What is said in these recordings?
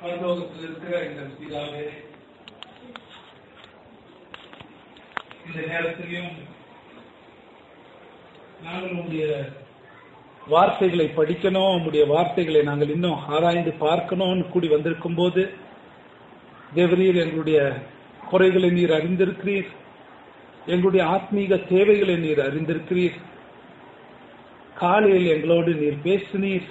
பரலோகத்தில் இருக்கிற எங்கள் பிதாவே இந்த நேரத்திலையும் நாங்கள் உங்களுடைய வார்த்தைகளை படிக்கணும் உங்களுடைய வார்த்தைகளை நாங்கள் இன்னும் ஆராய்ந்து பார்க்கணும்னு கூடி வந்திருக்கும் போது தேவரீர் எங்களுடைய குறைகளை நீர் அறிந்திருக்கிறீர் எங்களுடைய ஆத்மீக தேவைகளை நீர் அறிந்திருக்கிறீர் காலையில் எங்களோடு நீர் பேசினீர்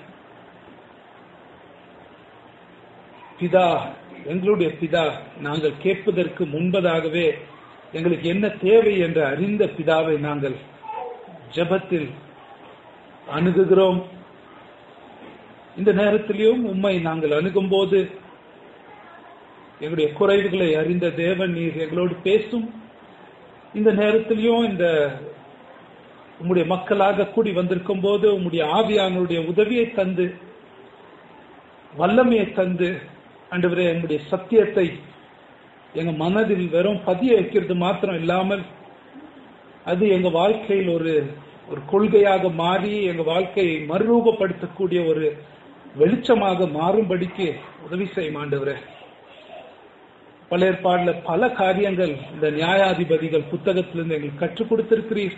பிதா எங்களுடைய பிதா நாங்கள் கேட்பதற்கு முன்பதாகவே எங்களுக்கு என்ன தேவை என்று அறிந்த பிதாவை நாங்கள் ஜெபத்தில் அணுகுகிறோம் இந்த நேரத்திலையும் உம்மை நாங்கள் அணுகும் போது எங்களுடைய குறைவுகளை அறிந்த தேவன் நீர் எங்களோடு பேசும் இந்த நேரத்திலையும் இந்த உம்முடைய மக்களாக கூடி வந்திருக்கும் போது உம்முடைய ஆவியானுடைய உதவியை தந்து வல்லமையை தந்து ஆண்டவரே எங்களுடைய சத்தியத்தை எங்க மனதில் வெறும் பதிய வைக்கிறது மாத்திரம் இல்லாமல் அது எங்க வாழ்க்கையில் ஒரு ஒரு கொள்கையாக மாறி எங்க வாழ்க்கையை மறுரூபப்படுத்தக்கூடிய ஒரு வெளிச்சமாக மாறும்படிக்கு உதவி செய்யும் ஆண்டவரே பல ஏற்பாடுல பல காரியங்கள் இந்த நியாயாதிபதிகள் புத்தகத்திலிருந்து எங்களுக்கு கற்றுக் கொடுத்திருக்கிறீர்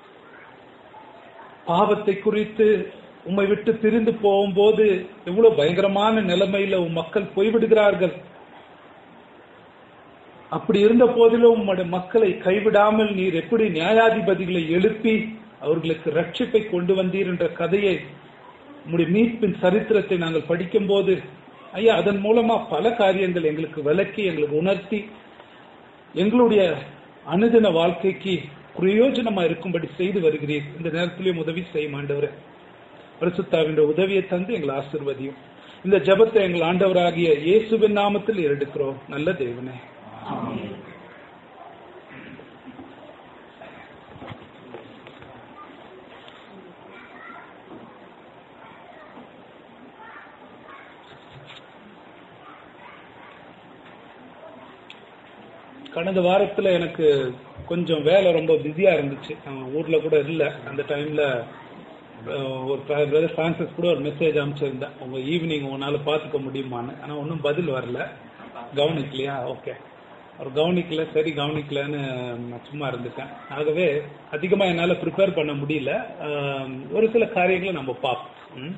பாவத்தை குறித்து உம்மை விட்டு பிரிந்து போகும்போது எவ்வளவு பயங்கரமான நிலைமையில உன் மக்கள் போய்விடுகிறார்கள் அப்படி இருந்த போதிலும் உம்முடைய மக்களை கைவிடாமல் நீர் எப்படி நியாயாதிபதிகளை எழுப்பி அவர்களுக்கு ரட்சிப்பை கொண்டு வந்தீர் என்ற கதையை உம்முடைய மீட்பின் சரித்திரத்தை நாங்கள் படிக்கும் போது ஐயா அதன் மூலமா பல காரியங்கள் எங்களுக்கு விளக்கி எங்களுக்கு உணர்த்தி எங்களுடைய அனுதின வாழ்க்கைக்கு பிரயோஜனமா இருக்கும்படி செய்து வருகிறீர் இந்த நேரத்திலையும் உதவி செய்ய மாண்டவரே பரிசுத்தாவின் உதவியை தந்து எங்களை ஆசிர்வதியும் இந்த ஜபத்தை எங்கள் ஆண்டவராகிய இயேசுவின் நாமத்தில் எடுக்கிறோம் நல்ல தேவனே கடந்த வாரத்துல எனக்கு கொஞ்சம் வேலை ரொம்ப பிஸியா இருந்துச்சு நான் ஊர்ல கூட இல்ல அந்த டைம்ல ஒரு பிரதர் பிரான்சிஸ் கூட ஒரு மெசேஜ் அனுப்பிச்சிருந்தேன் உங்க ஈவினிங் உங்களால பாத்துக்க முடியுமான்னு ஆனா ஒன்றும் பதில் வரல கவனிக்கலையா ஓகே அவர் கவனிக்கல சரி கவனிக்கலன்னு நான் சும்மா இருந்துட்டேன் ஆகவே அதிகமா என்னால ப்ரிப்பேர் பண்ண முடியல ஒரு சில காரியங்களை நம்ம பார்ப்போம்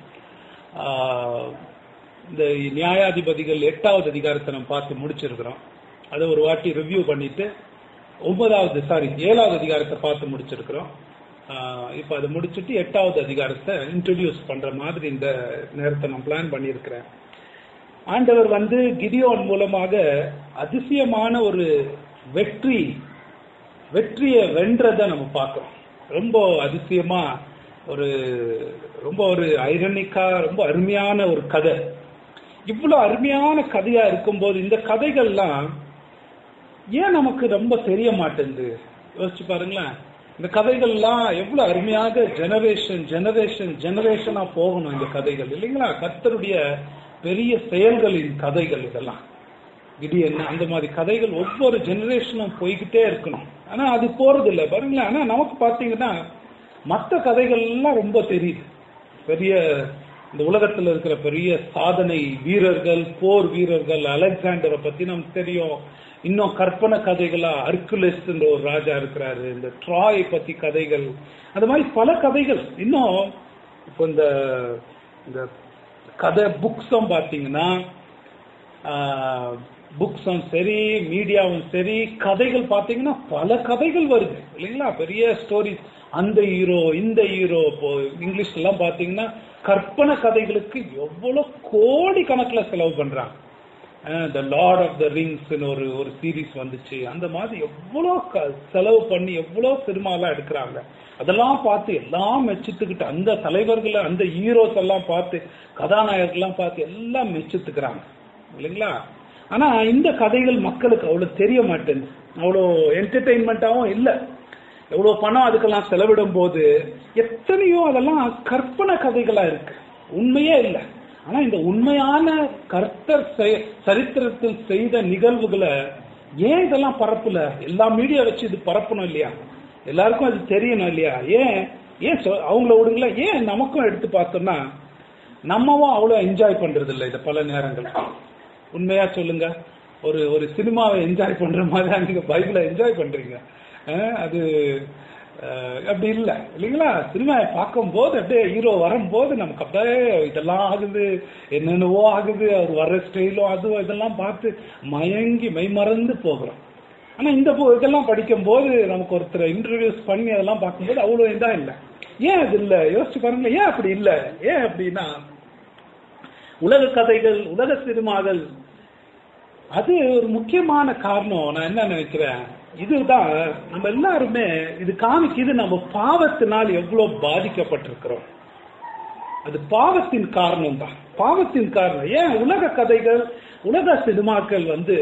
இந்த நியாயாதிபதிகள் எட்டாவது அதிகாரத்தை நம்ம பார்த்து முடிச்சிருக்கிறோம் அதை ஒரு வாட்டி ரிவ்யூ பண்ணிட்டு ஒன்பதாவது சாரி ஏழாவது அதிகாரத்தை பார்த்து முடிச்சிருக்கிறோம் இப்போ அதை முடிச்சுட்டு எட்டாவது அதிகாரத்தை இன்ட்ரடியூஸ் பண்ற மாதிரி இந்த நேரத்தை நான் பிளான் பண்ணியிருக்கிறேன் ஆண்டவர் வந்து கிதியோன் மூலமாக அதிசயமான ஒரு வெற்றி வெற்றியை வென்றதை நம்ம பார்க்கிறோம் ரொம்ப அதிசயமா ஒரு ரொம்ப ஒரு ஐரனிக்கா ரொம்ப அருமையான ஒரு கதை இவ்வளவு அருமையான கதையா இருக்கும்போது இந்த கதைகள்லாம் ஏன் நமக்கு ரொம்ப தெரிய மாட்டேங்குது யோசிச்சு பாருங்களேன் இந்த கதைகள்லாம் எவ்வளவு அருமையாக ஜெனரேஷன் ஜெனரேஷன் ஜெனரேஷனா போகணும் இந்த கதைகள் இல்லைங்களா கர்த்தருடைய பெரிய செயல்களின் கதைகள் இதெல்லாம் கிடியன் அந்த மாதிரி கதைகள் ஒவ்வொரு ஜெனரேஷனும் போய்கிட்டே இருக்கணும் ஆனா அது போறது இல்லை பாருங்களேன் ஆனா நமக்கு பாத்தீங்கன்னா மற்ற கதைகள்லாம் ரொம்ப தெரியுது பெரிய இந்த உலகத்துல இருக்கிற பெரிய சாதனை வீரர்கள் போர் வீரர்கள் அலெக்சாண்டரை பத்தி நமக்கு தெரியும் இன்னும் கற்பனை கதைகளா அர்குலஸ் ஒரு ராஜா இருக்கிறாரு இந்த ட்ராய் பத்தி கதைகள் அந்த மாதிரி பல கதைகள் இன்னும் இப்போ இந்த இந்த கதை புக்ஸும் பார்த்தீங்கன்னா புக்ஸும் சரி மீடியாவும் சரி கதைகள் பார்த்தீங்கன்னா பல கதைகள் வருது இல்லைங்களா பெரிய ஸ்டோரிஸ் அந்த ஹீரோ இந்த ஹீரோ இப்போ இங்கிலீஷ்ல எல்லாம் பார்த்தீங்கன்னா கற்பனை கதைகளுக்கு எவ்வளவு கோடி கணக்கில் செலவு பண்றாங்க the Lord of the Rings ஒரு ஒரு சீரீஸ் வந்துச்சு அந்த மாதிரி எவ்வளோ செலவு பண்ணி எவ்வளோ சினிமாலாம் எடுக்கிறாங்க அதெல்லாம் பார்த்து எல்லாம் மெச்சித்துக்கிட்டு அந்த தலைவர்களை அந்த ஹீரோஸ் எல்லாம் பார்த்து கதாநாயகர்கள்லாம் பார்த்து எல்லாம் மெச்சித்துக்கிறாங்க இல்லைங்களா ஆனா இந்த கதைகள் மக்களுக்கு அவ்வளவு தெரிய மாட்டேங்குது அவ்வளோ என்டர்டெயின்மெண்ட்டாகவும் இல்லை எவ்வளவு பணம் அதுக்கெல்லாம் செலவிடும் போது எத்தனையோ அதெல்லாம் கற்பனை கதைகளா இருக்கு உண்மையே இல்லை ஆனா இந்த உண்மையான கர்த்தர் சரித்திரத்தில் செய்த நிகழ்வுகளை ஏன் இதெல்லாம் பரப்புல எல்லா மீடியா வச்சு இது பரப்பணும் இல்லையா எல்லாருக்கும் அது தெரியணும் இல்லையா ஏன் ஏன் அவங்கள விடுங்களா ஏன் நமக்கும் எடுத்து பார்த்தோம்னா நம்மவும் அவ்வளோ என்ஜாய் பண்றது இல்லை இதை பல நேரங்கள் உண்மையா சொல்லுங்க ஒரு ஒரு சினிமாவை என்ஜாய் பண்ற மாதிரி நீங்க பைபிளை என்ஜாய் பண்றீங்க அஹ், அது அஹ், அப்படி இல்லை இல்லைங்களா சினிமாவை பார்க்கும் போது அப்படியே ஹீரோ வரும்போது நமக்கு அப்படியே இதெல்லாம் ஆகுது என்னென்னவோ ஆகுது அவர் வர்ற ஸ்டைலும் அதுவும் இதெல்லாம் பார்த்து மயங்கி மெய்மறந்து போகிறோம் ஆனா இந்த பு- இதெல்லாம் படிக்கும் போது நமக்கு ஒருத்தர் இன்ட்ரடியூஸ் பண்ணி அதெல்லாம் பார்க்கும்போது அவ்வளவு இதா இல்லை ஏன் அது இல்லை யோசிச்சு பாருங்க ஏன் அப்படி இல்லை ஏன் அப்படின்னா உலக கதைகள் உலக சினிமாகள் அது ஒரு முக்கியமான காரணம் நான் என்ன நினைக்கிறேன் இதுதான் நம்ம எல்லாருமே இது காமிக்குது நம்ம பாவத்தினால் எவ்வளவு பாதிக்கப்பட்டிருக்கிறோம் அது பாவத்தின் காரணம் தான் பாவத்தின் காரணம் ஏன் உலக கதைகள் உலக சினிமாக்கள் வந்து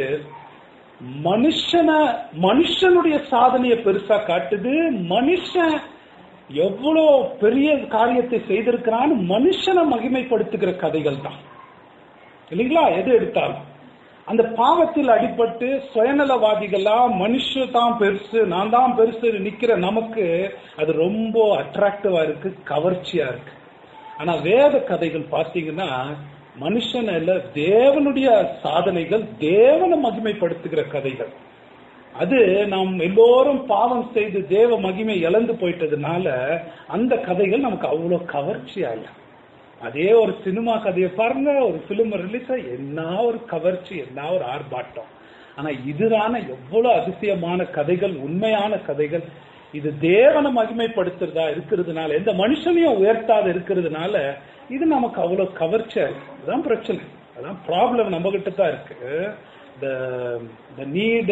மனுஷன மனுஷனுடைய சாதனையை பெருசா காட்டுது மனுஷன் எவ்வளோ பெரிய காரியத்தை செய்திருக்கிறான்னு மனுஷனை மகிமைப்படுத்துகிற கதைகள் தான் இல்லைங்களா எது எடுத்தாலும் அந்த பாவத்தில் அடிபட்டு சுயநலவாதிகளா மனுஷ தான் பெருசு நான் தான் பெருசு நிக்கிற நமக்கு அது ரொம்ப அட்ராக்டிவா இருக்கு கவர்ச்சியா இருக்கு ஆனா வேத கதைகள் பார்த்தீங்கன்னா மனுஷன் இல்ல தேவனுடைய சாதனைகள் தேவனை மகிமைப்படுத்துகிற கதைகள் அது நாம் எல்லோரும் பாவம் செய்து தேவ மகிமை இழந்து போயிட்டதுனால அந்த கதைகள் நமக்கு அவ்வளோ கவர்ச்சியா இல்லை அதே ஒரு சினிமா கதையை பாருங்க ஒரு பிலிம் ரிலீஸ் என்ன ஒரு கவர்ச்சி என்ன ஒரு ஆர்ப்பாட்டம் ஆனா இதுதான எவ்வளவு அதிசயமான கதைகள் உண்மையான கதைகள் இது தேவனை மகிமைப்படுத்துறதா இருக்கிறதுனால எந்த மனுஷனையும் உயர்த்தாத இருக்கிறதுனால இது நமக்கு அவ்வளவு கவர்ச்சியா இருக்கு அதுதான் பிரச்சனை அதான் ப்ராப்ளம் நம்ம கிட்ட தான் இருக்கு the need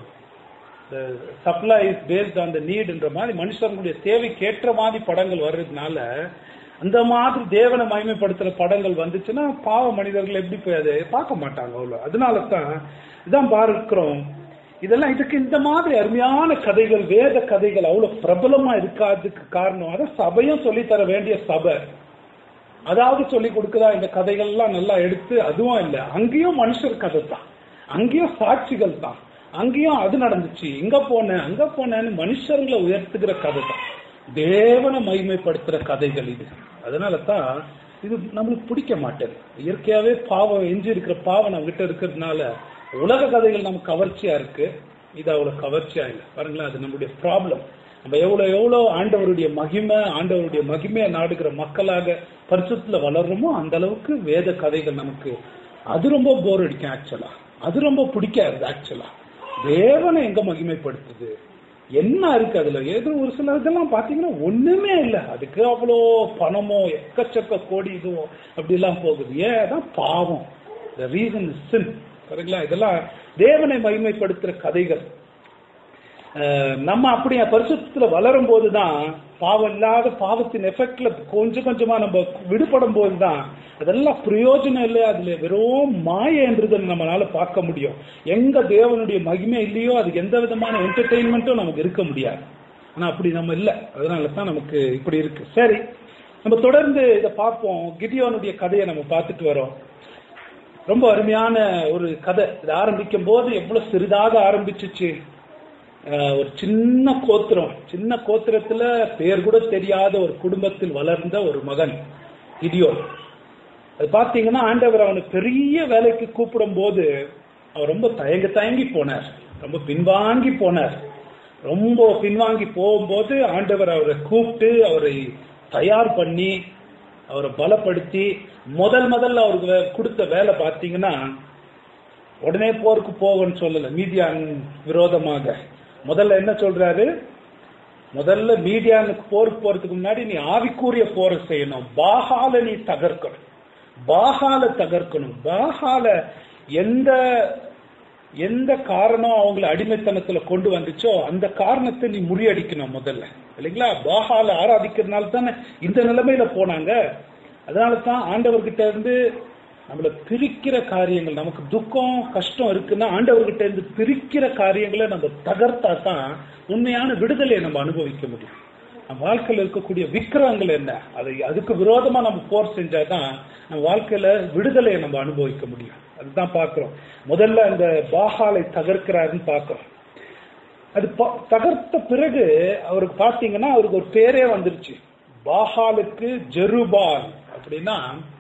supply is based on the நீட்ன்ற மாதிரி மனுஷங்களுடைய தேவைக்கேற்ற மாதிரி படங்கள் வர்றதுனால அந்த மாதிரி தேவனை மகிமைப்படுத்துற படங்கள் வந்துச்சுன்னா பாவ மனிதர்கள் எப்படி போய் அதை பார்க்க மாட்டாங்க அவ்வளோ அதனால தான் இதான் பார்க்கிறோம் இதெல்லாம் இதுக்கு இந்த மாதிரி அருமையான கதைகள் வேத கதைகள் அவ்வளவு பிரபலமா இருக்காததுக்கு காரணம் அதை சபையும் சொல்லித் தர வேண்டிய சபை அதாவது சொல்லி கொடுக்குதா இந்த கதைகள்லாம் நல்லா எடுத்து அதுவும் இல்லை அங்கேயும் மனுஷர் கதை தான் அங்கேயும் சாட்சிகள் தான் அங்கேயும் அது நடந்துச்சு இங்க போனேன் அங்க போனேன்னு மனுஷர்களை உயர்த்துகிற கதை தான் தேவனை மகிமைப்படுத்துற கதைகள் இது அதனால தான் இது நம்மளுக்கு பிடிக்க மாட்டேது இயற்கையாவே பாவம் எஞ்சி இருக்கிற பாவம் நம்ம கிட்ட இருக்கிறதுனால உலக கதைகள் நமக்கு கவர்ச்சியா இருக்கு இது அவ்வளவு கவர்ச்சியா இல்லை பாருங்களேன் அது நம்மளுடைய ப்ராப்ளம் நம்ம எவ்வளவு எவ்வளவு ஆண்டவருடைய மகிமை ஆண்டவருடைய மகிமையை நாடுகிற மக்களாக பரிசுத்துல வளர்றோமோ அந்த அளவுக்கு வேத கதைகள் நமக்கு அது ரொம்ப போர் அடிக்கும் ஆக்சுவலா அது ரொம்ப பிடிக்காது ஆக்சுவலா தேவனை எங்க மகிமைப்படுத்துது என்ன இருக்கு அதுல ஏதோ ஒரு சில இதெல்லாம் பாத்தீங்கன்னா ஒண்ணுமே இல்லை அதுக்கு அவ்வளோ பணமோ எக்கச்சக்க கோடி இதுவோ அப்படி எல்லாம் போகுது ஏன் அதான் பாவம் த ரீசன் சின் சரிங்களா இதெல்லாம் தேவனை மகிமைப்படுத்துற கதைகள் அஹ் நம்ம அப்படி பரிசுத்துல வளரும் போதுதான் பாவம் இல்லாத பாவத்தின் எஃபெக்ட்ல கொஞ்சம் கொஞ்சமா நம்ம விடுபடும் போதுதான் அதெல்லாம் பிரயோஜனம் இல்லை அதுல வெறும் மாயன்றது நம்மளால பார்க்க முடியும் எங்க தேவனுடைய மகிமை இல்லையோ அதுக்கு எந்த விதமான என்டர்டெயின்மெண்ட்டும் நமக்கு இருக்க முடியாது ஆனா அப்படி நம்ம இல்லை அதனால தான் நமக்கு இப்படி இருக்கு சரி நம்ம தொடர்ந்து இதை பார்ப்போம் கிடியோனுடைய கதையை நம்ம பார்த்துட்டு வரோம் ரொம்ப அருமையான ஒரு கதை இது ஆரம்பிக்கும் போது எவ்வளவு சிறிதாக ஆரம்பிச்சிச்சு அஹ் ஒரு சின்ன கோத்திரம் சின்ன கோத்திரத்துல பேர் கூட தெரியாத ஒரு குடும்பத்தில் வளர்ந்த ஒரு மகன் கிடியோன் அது பாத்தீங்கன்னா ஆண்டவர் அவனை பெரிய வேலைக்கு கூப்பிடும் போது அவர் ரொம்ப தயங்கி தயங்கி போனார் ரொம்ப பின்வாங்கி போனார் ரொம்ப பின்வாங்கி போகும்போது ஆண்டவர் அவரை கூப்பிட்டு அவரை தயார் பண்ணி அவரை பலப்படுத்தி முதல் முதல்ல அவருக்கு வே- கொடுத்த வேலை பார்த்தீங்கன்னா உடனே போருக்கு போகன்னு சொல்லல மீதியான் விரோதமாக முதல்ல என்ன சொல்றாரு முதல்ல மீடியானுக்கு போருக்கு போறதுக்கு முன்னாடி நீ ஆவிக்கூறிய போரை செய்யணும் பாகால நீ தகர்க்கணும் பாகால தகர்க்கணும் பாகால எந்த எந்த காரணம் அவங்கள அடிமைத்தனத்துல கொண்டு வந்துச்சோ அந்த காரணத்தை நீ முறியடிக்கணும் முதல்ல இல்லைங்களா பாகால ஆராதிக்கிறதுனால தானே இந்த நிலைமையில போனாங்க அதனால தான் ஆண்டவர்கிட்ட இருந்து நம்மளை பிரிக்கிற காரியங்கள் நமக்கு துக்கம் கஷ்டம் இருக்குன்னா ஆண்டவர்கிட்ட இருந்து பிரிக்கிற காரியங்களை நம்ம தகர்த்தா தான் உண்மையான விடுதலையை நம்ம அனுபவிக்க முடியும் நம்ம வாழ்க்கையில இருக்கக்கூடிய விக்கிரகங்கள் என்ன அதை அதுக்கு விரோதமா நம்ம போர் செஞ்சாதான் நம்ம வாழ்க்கையில விடுதலையை நம்ம அனுபவிக்க முடியும் அதுதான் பார்க்கிறோம் முதல்ல அந்த பாகாலை தகர்க்கிறாருன்னு பார்க்கிறோம் அது ப- தகர்த்த பிறகு அவருக்கு பார்த்தீங்கன்னா அவருக்கு ஒரு பேரே வந்துருச்சு பாகாலுக்கு ஜெருபால் அப்படின்னா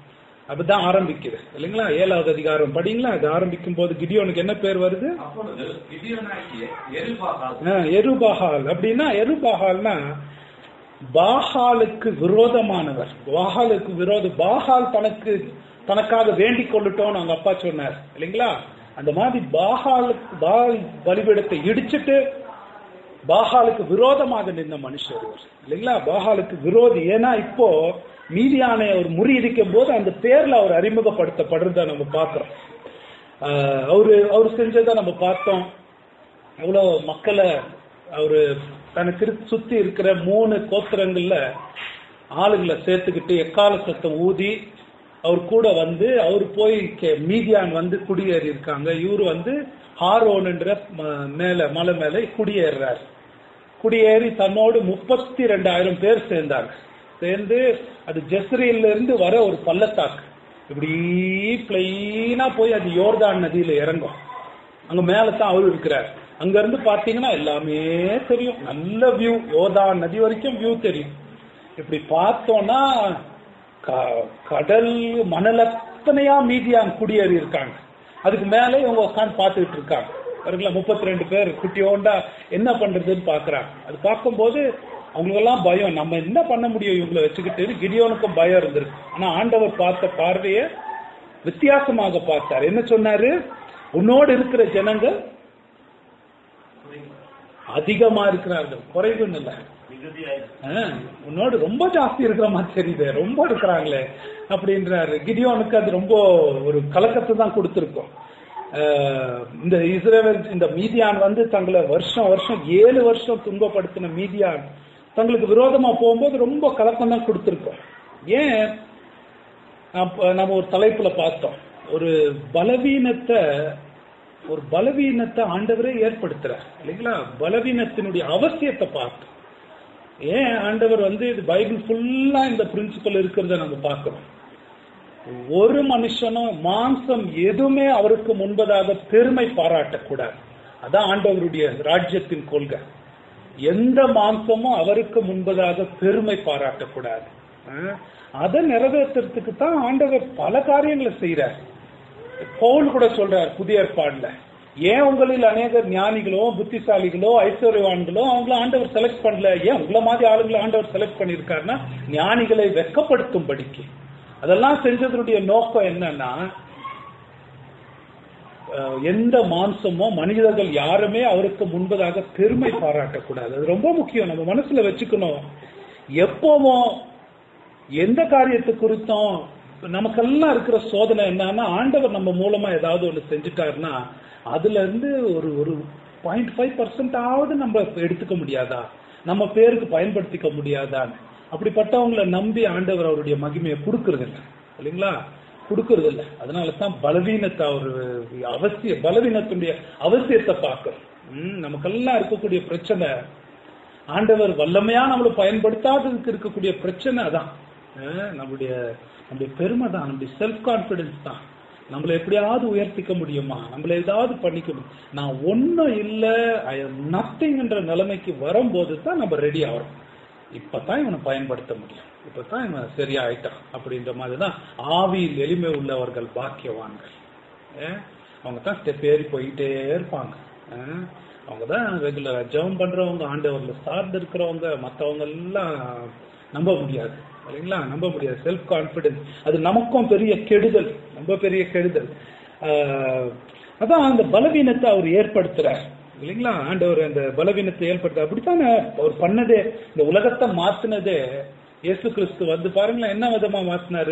அப்படிதான் ஆரம்பிக்குது இல்லைங்களா ஏழாவது அதிகாரம் படிங்களா அது ஆரம்பிக்கும் போது கிடியோனுக்கு என்ன பேர் வருது அப்பொழுது கிதியோனாகிய எருபாகால் ஆ, எருபாகால் அப்படின்னா எருபாகால்னா பாகாலுக்கு விரோதமானவர் பாகாலுக்கு விரோத பாகால் தனக்கு தனக்காக வேண்டிக் கொள்ளட்டோம்னு அவங்க அப்பா சொன்னார் இல்லைங்களா அந்த மாதிரி பாகாலுக்கு பால் பலிபீடத்தை இடிச்சிட்டு பாகாலுக்கு விரோதமாக நின்ற மனுஷர் இவர். இல்லைங்களா பாகாலுக்கு விரோதி ஏன்னா இப்போ மீதியானை அவர் முறியடிக்கும் போது அந்த பேர்ல அவர் அறிமுகப்படுத்தப்படுறத நம்ம பார்க்கிறோம் ஆஹ் அவரு அவர் செஞ்சதை நம்ம பார்த்தோம் எவ்வளவு மக்களை அவரு தனக்கு இரு- சுத்தி இருக்கிற மூணு கோத்திரங்கள்ல ஆளுங்களை சேர்த்துக்கிட்டு எக்கால சத்தம் ஊதி அவர் கூட வந்து அவர் போய் கே- மீதியான் வந்து குடியேறி இருக்காங்க இவரு வந்து ஹாரோன்ன்ற ம- மேல மலை மேல குடியேறார் குடியேறி தன்னோடு முப்பத்தி ரெண்டாயிரம் பேர் சேர்ந்தாங்க சேர்ந்து அது ஜெஸ்ரியில இருந்து வர ஒரு பள்ளத்தாக்கு இப்படி பிளைனா போய் அது யோர்தான் நதியில இறங்கும் அங்க மேல தான் அவரு இருக்கிறார் அங்க இருந்து பாத்தீங்கன்னா எல்லாமே தெரியும் நல்ல வியூ யோர்தான் நதி வரைக்கும் வியூ தெரியும் இப்படி பார்த்தோம்னா க- கடல் மணல் அத்தனையா மீதியான் குடியேறி இருக்காங்க அதுக்கு மேலே இவங்க உட்காந்து பார்த்துக்கிட்டு இருக்காங்க பாருங்களா முப்பத்தி ரெண்டு பேர் குட்டியோண்டா என்ன பண்றதுன்னு பாக்குறாங்க அது பார்க்கும்போது அவங்களுக்கெல்லாம் பயம் நம்ம என்ன பண்ண முடியும் இவங்களை வச்சுக்கிட்டு கிடியோனுக்கும் பயம் இருந்திருக்கு ஆனா ஆண்டவர் பார்த்த பார்வையை வித்தியாசமாக பார்த்தார் என்ன சொன்னாரு உன்னோடு இருக்கிற ஜனங்கள் அதிகமா இருக்கிறார்கள் குறைவுன்னு இல்லை ஆ, உன்னோடு ரொம்ப ஜாஸ்தி இருக்கிற மாதிரி தெரியுது ரொம்ப இருக்கிறாங்களே அப்படின்றாரு கிடியோனுக்கு அது ரொம்ப ஒரு கலக்கத்தை தான் கொடுத்துருக்கோம் ஆ, இந்த இஸ்ரேல் இந்த மீதியான் வந்து தங்களை வருஷம் வருஷம் ஏழு வருஷம் துன்பப்படுத்தின மீதியான் தங்களுக்கு விரோதமா போகும்போது ரொம்ப கலக்கம் தான் கொடுத்துருக்கோம் ஏன் அப்ப நம்ம ஒரு தலைப்புல பார்த்தோம் ஒரு பலவீனத்தை ஒரு பலவீனத்தை ஆண்டவரே ஏற்படுத்துறார் இல்லைங்களா பலவீனத்தினுடைய அவசியத்தை பார்த்தோம் ஏன் ஆண்டவர் வந்து இது பைபிள் ஃபுல்லா இந்த பிரின்சிபல் இருக்கிறத நம்ம பார்க்கிறோம் ஒரு மனுஷனும் மாம்சம் எதுவுமே அவருக்கு முன்பதாக பெருமை பாராட்டக்கூடாது அதான் ஆண்டவருடைய ராஜ்யத்தின் கொள்கை எந்த மாம்சமும் அவருக்கு முன்பதாக பெருமை பாராட்டக்கூடாது அஹ், அதை நிறைவேற்றுறதுக்கு தான் ஆண்டவர் பல காரியங்களை செய்யறார் பவுல் கூட சொல்றார் புதிய ஏற்பாடுல ஏன் உங்களில் அநேகர் ஞானிகளோ புத்திசாலிகளோ ஐஸ்வர்யவான்களோ அவங்கள ஆண்டவர் செலக்ட் பண்ணல ஏன் உங்களை மாதிரி ஆளுங்களை ஆண்டவர் செலக்ட் பண்ணியிருக்காருன்னா ஞானிகளை வெக்கப்படுத்தும்படிக்கு அதெல்லாம் செஞ்சதனுடைய நோக்கம் என்னன்னா அஹ், எந்த மாம்சமோ மனிதர்கள் யாருமே அவருக்கு முன்பதாக பெருமை பாராட்டக்கூடாது அது ரொம்ப முக்கியம் நம்ம மனசுல வச்சுக்கணும் எப்பவும் எந்த காரியத்தை குறித்தும் நமக்கெல்லாம் இருக்கிற சோதனை என்னன்னா ஆண்டவர் நம்ம மூலமா ஏதாவது ஒண்ணு செஞ்சுட்டாருன்னா அதுல இருந்து ஒரு ஒரு பாயிண்ட் ஃபைவ் பர்சன்ட் ஆவது நம்ம எடுத்துக்க முடியாதா நம்ம பேருக்கு பயன்படுத்திக்க முடியாதான்னு அப்படிப்பட்டவங்களை நம்பி ஆண்டவர் அவருடைய மகிமையை கொடுக்கறது இல்லை இல்லைங்களா கொடுக்கறது இல்லை அதனால தான் பலவீனத்தை அவர் அவசிய பலவீனத்துடைய அவசியத்தை பார்க்கணும் ம், நமக்கெல்லாம் இருக்கக்கூடிய பிரச்சனை ஆண்டவர் வல்லமையா நம்மளை பயன்படுத்தாததுக்கு இருக்கக்கூடிய பிரச்சனை அதான் அஹ் நம்முடைய நம்முடைய பெருமை தான் நம்முடைய செல்ஃப் கான்பிடன்ஸ் தான் நம்மளை எப்படியாவது உயர்த்திக்க முடியுமா நம்மள ஏதாவது பண்ணிக்க முடியும் நான் ஒன்றும் இல்லை ஐ எம் நத்திங்ன்ற நிலைமைக்கு வரும்போது தான் நம்ம ரெடி ஆகிறோம் இப்பதான் இவனை பயன்படுத்த முடியும் இப்பதான் இவன் சரியாயிட்டான் அப்படின்ற மாதிரி தான் ஆவியில் எளிமை உள்ளவர்கள் பாக்கியவான்கள் அஹ் அவங்க தான் ஸ்டெப் ஏறி போயிட்டே இருப்பாங்க அஹ் அவங்க தான் ரெகுலரா ஜெபம் பண்றவங்க ஆண்டவர்ல சார்ந்து இருக்கிறவங்க மற்றவங்க எல்லாம் நம்ப முடியாது இல்லைங்களா நம்ப முடியாது செல்ஃப் கான்பிடன்ஸ் அது நமக்கும் பெரிய கெடுதல் ரொம்ப பெரிய கெடுதல் ஆஹ் அதான் அந்த பலவீனத்தை அவர் ஏற்படுத்துறார் இல்லைங்களா ஆண்டவர் அந்த பலவீனத்தை ஏற்படுத்த அப்படித்தானே அவர் பண்ணதே இந்த உலகத்தை மாத்தினதே இயேசு கிறிஸ்து வந்து பாருங்களேன் என்ன விதமா மாத்தினாரு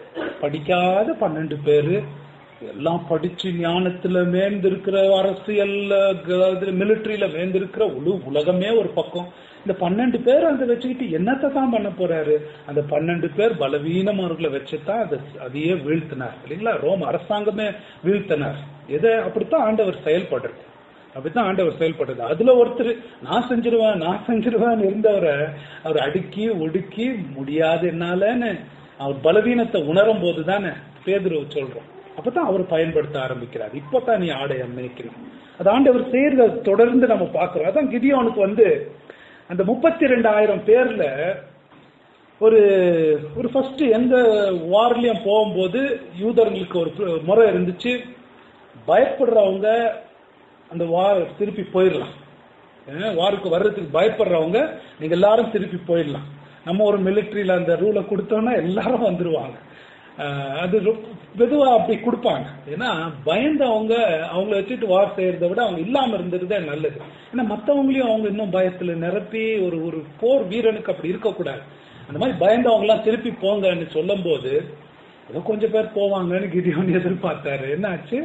படிக்காத பன்னெண்டு பேரு எல்லாம் படிச்சு ஞானத்துல மேந்திருக்கிற அரசியல்ல மிலிட்டரியில மேந்திருக்கிற முழு உலகமே ஒரு பக்கம் இந்த பன்னெண்டு பேர் அதை வச்சுக்கிட்டு என்னத்தை தான் பண்ண போறாரு அந்த பன்னெண்டு பேர் பலவீனமானவர்களை வச்சுதான் அதை அதையே வீழ்த்தினார் இல்லைங்களா ரோம் அரசாங்கமே வீழ்த்தினார் எதை அப்படித்தான் ஆண்டவர் செயல்படுறது அப்படித்தான் ஆண்டவர் செயல்படுறது அதுல ஒருத்தர் நான் செஞ்சிருவேன் நான் செஞ்சிருவேன் இருந்தவரை அவர் அடுக்கி ஒடுக்கி முடியாது என்னாலன்னு அவர் பலவீனத்தை உணரும் போது தானே பேதுருவ சொல்றோம் அப்பதான் அவர் பயன்படுத்த ஆரம்பிக்கிறார் இப்பதான் நீ ஆடைய மேய்க்கணும் அது ஆண்டவர் செய்யறத தொடர்ந்து நம்ம பார்க்கிறோம் அதான் கிதியோனுக்கு வந்து அந்த முப்பத்தி ரெண்டாயிரம் பேர்ல ஒரு ஒரு ஃபர்ஸ்ட் எந்த வார்லயும் போகும்போது யூதர்களுக்கு ஒரு பு- முறை இருந்துச்சு பயப்படுறவங்க அந்த வார் திருப்பி போயிடலாம் ஏன், வாருக்கு வர்றதுக்கு பயப்படுறவங்க நீங்க எல்லாரும் திருப்பி போயிடலாம் நம்ம ஒரு மிலிட்டரியில அந்த ரூலை கொடுத்தோம்னா எல்லாரும் வந்துருவாங்க அஹ், அது ரொ- மெதுவா அப்படி கொடுப்பாங்க ஏன்னா பயந்தவங்க அவங்கள வச்சுட்டு வார் செய்யறதை விட அவங்க இல்லாம இருந்ததுதான் நல்லது ஏன்னா மத்தவங்களையும் அவங்க இன்னும் பயத்துல நிரப்பி ஒரு ஒரு போர் வீரனுக்கு அப்படி இருக்கக்கூடாது அந்த மாதிரி பயந்தவங்க எல்லாம் திருப்பி போங்கன்னு சொல்லும் போது ஏதோ கொஞ்சம் பேர் போவாங்கன்னு கிடியோன் எதிர்பார்த்தாரு என்ன ஆச்சு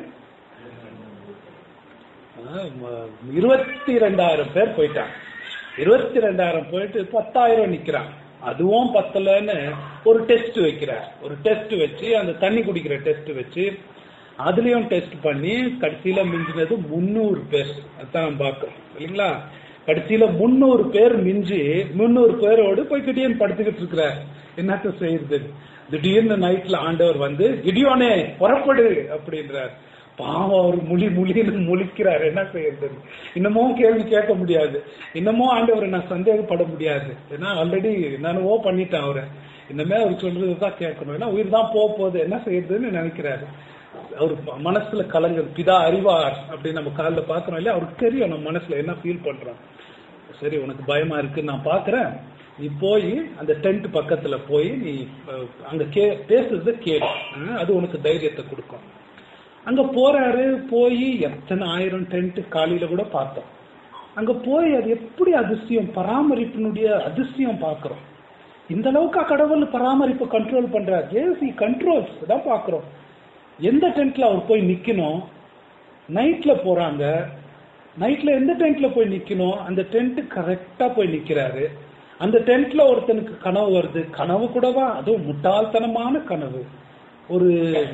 இருபத்தி ரெண்டாயிரம் பேர் போயிட்டாங்க இருபத்தி ரெண்டாயிரம் போயிட்டு பத்தாயிரம் நிக்கிறான் அதுவும் பத்தலன்னு ஒரு டெஸ்ட் வைக்கிறார் ஒரு டெஸ்ட் வச்சு அந்த தண்ணி குடிக்கிற டெஸ்ட் வச்சு அதுலயும் டெஸ்ட் பண்ணி கடைசியில மிஞ்சினது முந்நூறு பேர் அதான் நம்ம பார்க்கிறோம் இல்லைங்களா கடைசியில முந்நூறு பேர் மிஞ்சி முந்நூறு பேரோடு போய் கிடியன் படுத்துக்கிட்டு இருக்கிறார் என்னத்த செய்யுது திடீர்னு நைட்ல ஆண்டவர் வந்து கிடியோனே புறப்படு அப்படின்றார் பாவம் அவர் முழி முழின்னு முழிக்கிறார் என்ன செய்யறது இன்னமும் கேள்வி கேட்க முடியாது இன்னமும் ஆண்டவரை நான் சந்தேகப்பட முடியாது ஏன்னா ஆல்ரெடி நானுவோ பண்ணிட்டேன் அவரை இன்னமே அவர் சொல்றதுதான் கேட்கணும் ஏன்னா உயிர் தான் போக போகுது என்ன செய்யறதுன்னு நினைக்கிறாரு அவர் மனசுல கலங்க பிதா அறிவார் அப்படின்னு நம்ம காலில் பாக்குறோம் இல்லையா அவருக்கு தெரியும் நம்ம மனசுல என்ன ஃபீல் பண்றோம் சரி உனக்கு பயமா இருக்கு நான் பாக்குறேன் நீ போய் அந்த டென்ட் பக்கத்துல போய் நீ அஹ், அங்க கே பேசுறத கேளு அஹ், அது உனக்கு தைரியத்தை கொடுக்கும் அங்க போறாரு போய் எத்தனை ஆயிரம் டென்ட் காலையில கூட பார்த்தோம் அங்க போய் அது எப்படி அதிசயம் பராமரிப்பினுடைய அதிசயம் பார்க்கிறோம் இந்த அளவுக்கு கடவுள் பராமரிப்பை கண்ட்ரோல் பண்றார் ஏசி கண்ட்ரோல்ஸ் தான் பார்க்கிறோம் எந்த டென்ட்ல அவர் போய் நிக்கணும் நைட்ல போறாங்க நைட்ல எந்த டென்ட்ல போய் நிக்கணும் அந்த டென்ட் கரெக்டா போய் நிக்கிறாரு அந்த டென்ட்ல ஒருத்தனுக்கு கனவு வருது கனவு கூடவா அதுவும் முட்டாள்தனமான கனவு ஒரு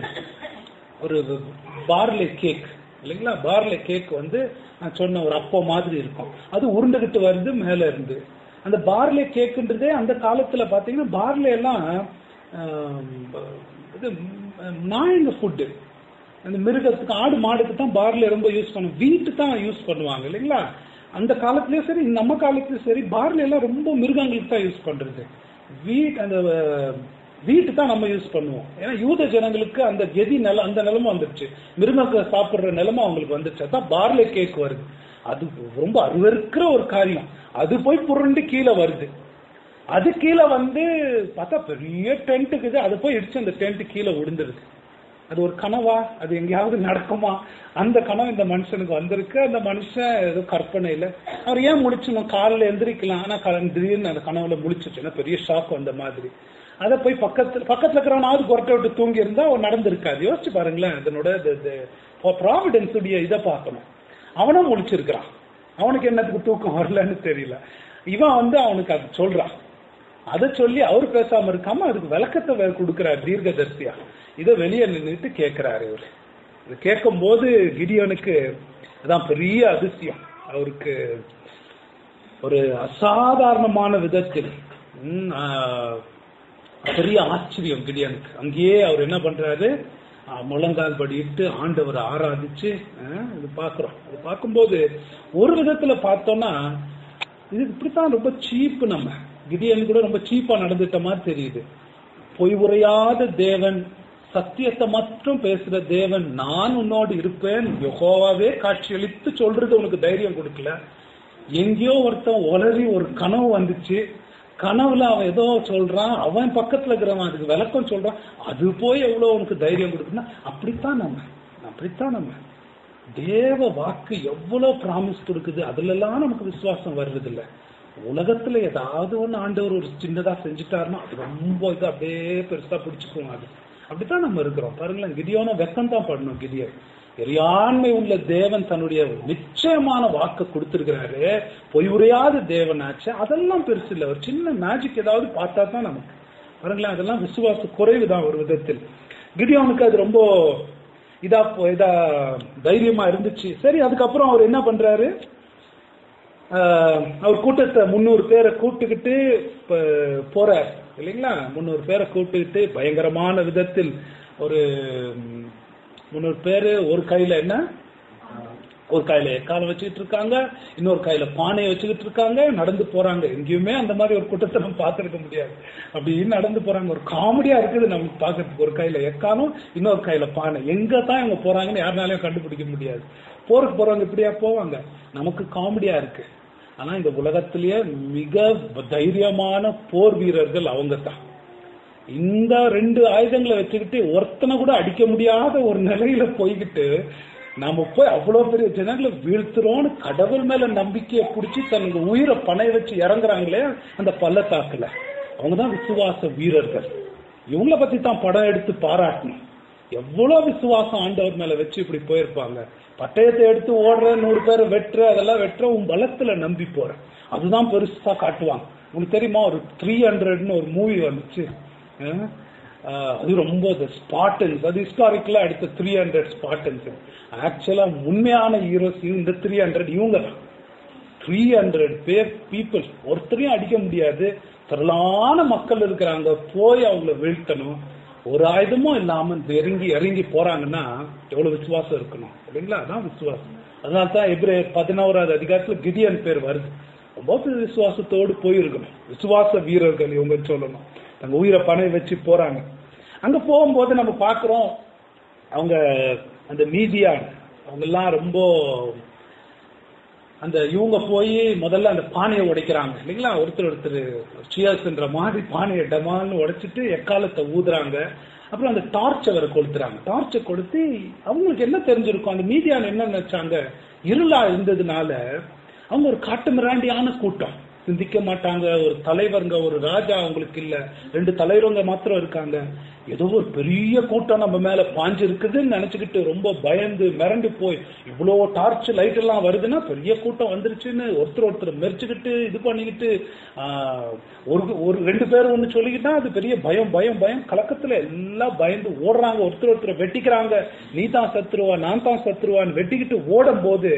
ஒரு பார்லே கேக் இல்லைங்களா பார்லே கேக் வந்து நான் சொன்ன ஒரு அப்பம் மாதிரி இருக்கும் அது உருண்டுகிட்டு வருது மேல இருந்து அந்த பார்லே கேக்குன்றதே அந்த காலத்துல பாத்தீங்கன்னா பார்லே எல்லாம் ஆம், இது ம், நாய்ங்க ஃபுட்டு அந்த மிருகத்துக்கு ஆடு மாடுக்கு தான் பார்லே ரொம்ப யூஸ் பண்ணும் வீட்டு தான் யூஸ் பண்ணுவாங்க இல்லைங்களா அந்த காலத்துலயும் சரி நம்ம காலத்துலயும் சரி பார்லே எல்லாம் ரொம்ப மிருகங்களுக்கு தான் யூஸ் பண்றது வீட் அந்த வீட்டு தான் நம்ம யூஸ் பண்ணுவோம் ஏன்னா யூத ஜனங்களுக்கு அந்த கெதி நில அந்த நிலமை வந்துருச்சு மிருகங்களை சாப்பிடுற நிலைமை அவங்களுக்கு வந்துருச்சு அதான் பார்லே கேக் வருது அது ரொம்ப அருவருக்கிற ஒரு காரியம் அது போய் புரண்டு கீழே வருது அது கீழே வந்து பார்த்தா பெரிய டென்ட் இருக்குது அது போய் இடிச்சு அந்த டென்ட் கீழே விழுந்துருது அது ஒரு கனவா அது எங்கேயாவது நடக்குமா அந்த கனவு இந்த மனுஷனுக்கு வந்திருக்கு அந்த மனுஷன் ஏதோ கற்பனை இல்ல அவர் ஏன் முடிச்சணும் காலைல எந்திரிக்கலாம் ஆனா க- திடீர்னு அந்த கனவுல முடிச்சிச்சுன்னா பெரிய ஷாக் வந்த மாதிரி அதை போய் பக்கத்துல பக்கத்துல இருக்கிறவனாவது குரட்டை விட்டு தூங்கி இருந்தா அவன் நடந்திருக்காது யோசிச்சு பாருங்களேன் அதனோட ப்ராவிடன்ஸ் உடைய இதை பார்க்கணும் அவனும் முழிச்சிருக்கிறான் அவனுக்கு என்னத்துக்கு தூக்கம் வரலன்னு தெரியல இவன் வந்து அவனுக்கு அது சொல்றான் அதை சொல்லி அவர் பேசாம இருக்காம அதுக்கு விளக்கத்தை வே- கொடுக்கிறார் தீர்க்கதரிசியா இதை வெளியே நின்றுட்டு கேட்கிறாரு இவர் இது கேட்கும் போது கிடியோனுக்கு அதான் பெரிய அதிசயம் அவருக்கு ஒரு அசாதாரணமான விதத்தில் ம், ஆ, பெரிய ஆச்சரியம் கிடியனுக்கு அங்கேயே அவர் என்ன பண்றாரு ஆ, முழங்கால் படிட்டு ஆண்டவரை ஆராதிச்சு ஆ, இது பாக்குறோம் அது பார்க்கும்போது ஒரு விதத்துல பார்த்தோம்னா இது இப்படித்தான் ரொம்ப சீப்பு நம்ம கிடியன் கூட ரொம்ப சீப்பா நடந்துட்ட மாதிரி தெரியுது பொய் உரையாத தேவன் சத்தியத்தை மட்டும் பேசுற தேவன் நான் உன்னோடு இருப்பேன் யெகோவாவே காட்சியளித்து சொல்றது உனக்கு தைரியம் கொடுக்கல எங்கேயோ ஒருத்தன் உளறி ஒரு கனவு வந்துச்சு கனவுல அவன் ஏதோ சொல்றான் அவன் பக்கத்துல இருக்கிறவன் அதுக்கு விளக்கம் சொல்றான் அது போய் எவ்வளவு உனக்கு தைரியம் கொடுக்குன்னா அப்படித்தான் நம்ம அப்படித்தான் நம்ம தேவ வாக்கு எவ்வளவு பிராமிஸ் கொடுக்குது அதுல எல்லாம் நமக்கு விசுவாசம் வர்றது இல்ல உலகத்துல ஏதாவது ஒண்ணு ஆண்டவர் ஒரு சின்னதா செஞ்சுட்டாருன்னா அது ரொம்ப இது அப்படியே பெருசா பிடிச்சுக்குவோம் அது அப்படித்தான் நம்ம இருக்கிறோம் பாருங்களேன் கிதியோன வெக்கம் தான் படணும் கிதியன் பெரியாண்மை உள்ள தேவன் தன்னுடைய நிச்சயமான வாக்கு கொடுத்திருக்கிறாரு பொய் உரையாத தேவனாச்சு அதெல்லாம் பெருசு இல்ல ஒரு சின்ன மேஜிக் ஏதாவது பார்த்தா தான் நமக்கு பாருங்களேன் அதெல்லாம் விசுவாச குறைவு தான் ஒரு விதத்தில் கிடியோனுக்கு அது ரொம்ப இதா இதா தைரியமா இருந்துச்சு சரி அதுக்கப்புறம் அவர் என்ன பண்றாரு ஆஹ், அவர் கூட்டத்தை முந்நூறு பேரை கூட்டுக்கிட்டு ப- போறார் இல்லைங்களா முந்நூறு பேரை கூட்டுக்கிட்டு பயங்கரமான விதத்தில் ஒரு ம், முந்நூறு பேரு ஒரு கையில என்ன ஒரு கையில எக்காலம் வச்சுக்கிட்டு இருக்காங்க இன்னொரு கையில பானையை வச்சுக்கிட்டு இருக்காங்க நடந்து போறாங்க எங்கேயுமே அந்த மாதிரி ஒரு கூட்டத்தை நம்ம பார்த்திருக்க முடியாது அப்படி நடந்து போறாங்க ஒரு காமெடியா இருக்குது நமக்கு பார்க்கறதுக்கு ஒரு கையில எக்காலம் இன்னொரு கையில பானை எங்க தான் இவங்க போறாங்கன்னு யாருனாலையும் கண்டுபிடிக்க முடியாது போருக்கு போறவங்க இப்படியா போவாங்க நமக்கு காமெடியா இருக்கு ஆனா இந்த உலகத்திலேயே மிக தைரியமான போர் வீரர்கள் அவங்க தான் இந்த ரெண்டு ஆயுதங்களை வச்சுக்கிட்டு ஒருத்தனை கூட அடிக்க முடியாத ஒரு நிலையில போய்கிட்டு நாம போய் அவ்வளவு பெரிய ஜனங்களை வீழ்த்துறோம்னு கடவுள் மேல நம்பிக்கையை பிடிச்சி தனக்கு உயிரை பணைய வச்சு இறங்குறாங்களே அந்த பள்ளத்தாக்குல அவங்கதான் விசுவாச வீரர்கள் இவங்கள பத்தி தான் படம் எடுத்து பாராட்டணும் எவ்வளவு விசுவாசம் ஆண்டவர் மேல வச்சு இப்படி போயிருப்பாங்க பட்டயத்தை எடுத்து ஓடுற நூறு பேர் வெட்டுற அதெல்லாம் வெட்டுற உன் பலத்துல நம்பி போற அதுதான் பெருசா காட்டுவாங்க உங்களுக்கு தெரியுமா ஒரு த்ரீ ஹண்ட்ரட்னு ஒரு மூவி வந்துச்சு அஹ் ஆஹ் அது ரொம்ப ஸ்பாட்டன்ஸ் அது ஹிஸ்டாரிக்கலா எடுத்த த்ரீ ஹண்ட்ரட் ஸ்பாட்டன்ஸ் ஆக்சுவலா உண்மையான ஹீரோஸ் இந்த த்ரீ ஹண்ட்ரட் இவங்க தான் த்ரீ ஹண்ட்ரட் பேர் பீப்புள் ஒருத்தரையும் அடிக்க முடியாது திரளான மக்கள் இருக்கிறாங்க போய் அவங்கள வீழ்த்தணும் ஒரு ஆயுதமும் இல்லாம இறங்கி இறங்கி போறாங்கன்னா எவ்வளவு விசுவாசம் இருக்கணும் இல்லைங்களா அதான் விசுவாசம் அதனால தான் எப்ரே பதினோராவது அதிகாரத்துல கிடியன் பேர் வருது ரொம்ப பெரிய விசுவாசத்தோடு போயிருக்கணும் விசுவாச வீரர்கள் இவங்க சொல்லணும் தங்க உயிரை பணம் வச்சு போறாங்க அங்க போகும்போது நம்ம பாக்குறோம் அவங்க அந்த மீதியான் அவங்க எல்லாம் ரொம்ப அந்த இவங்க போய் முதல்ல அந்த பானையை உடைக்கிறாங்க இல்லைங்களா ஒருத்தர் ஒருத்தர் சியாஸ்ன்ற மாதிரி பானையை டமான்னு உடைச்சிட்டு எக்காலத்தை ஊதுறாங்க அப்புறம் அந்த டார்ச்சை வேற கொளுத்துறாங்க டார்ச்சை கொளுத்தி அவங்களுக்கு என்ன தெரிஞ்சிருக்கும் அந்த மீதியான என்ன நினைச்சாங்க இருளா இருந்ததுனால அவங்க ஒரு காட்டு மிராண்டியான கூட்டம் சிந்திக்க மாட்டாங்க ஒரு தலைவருங்க ஒரு ராஜா அவங்களுக்கு இல்ல ரெண்டு தலைவருங்க மாத்திரம் இருக்காங்க ஏதோ ஒரு பெரிய கூட்டம் நம்ம மேல பாஞ்சு இருக்குதுன்னு நினைச்சுக்கிட்டு ரொம்ப பயந்து மிரண்டு போய் இவ்வளோ டார்ச் லைட் எல்லாம் வருதுன்னா பெரிய கூட்டம் வந்துருச்சுன்னு ஒருத்தர் ஒருத்தர் மெரிச்சுக்கிட்டு இது பண்ணிக்கிட்டு ஆஹ், ஒரு ஒரு ரெண்டு பேரும் ஒன்று சொல்லிக்கிட்டா அது பெரிய பயம் பயம் பயம் கலக்கத்துல எல்லாம் பயந்து ஓடுறாங்க ஒருத்தர் ஒருத்தர் வெட்டிக்கிறாங்க நீ தான் சத்துருவா நான் தான் சத்துருவான்னு வெட்டிக்கிட்டு ஓடும் போது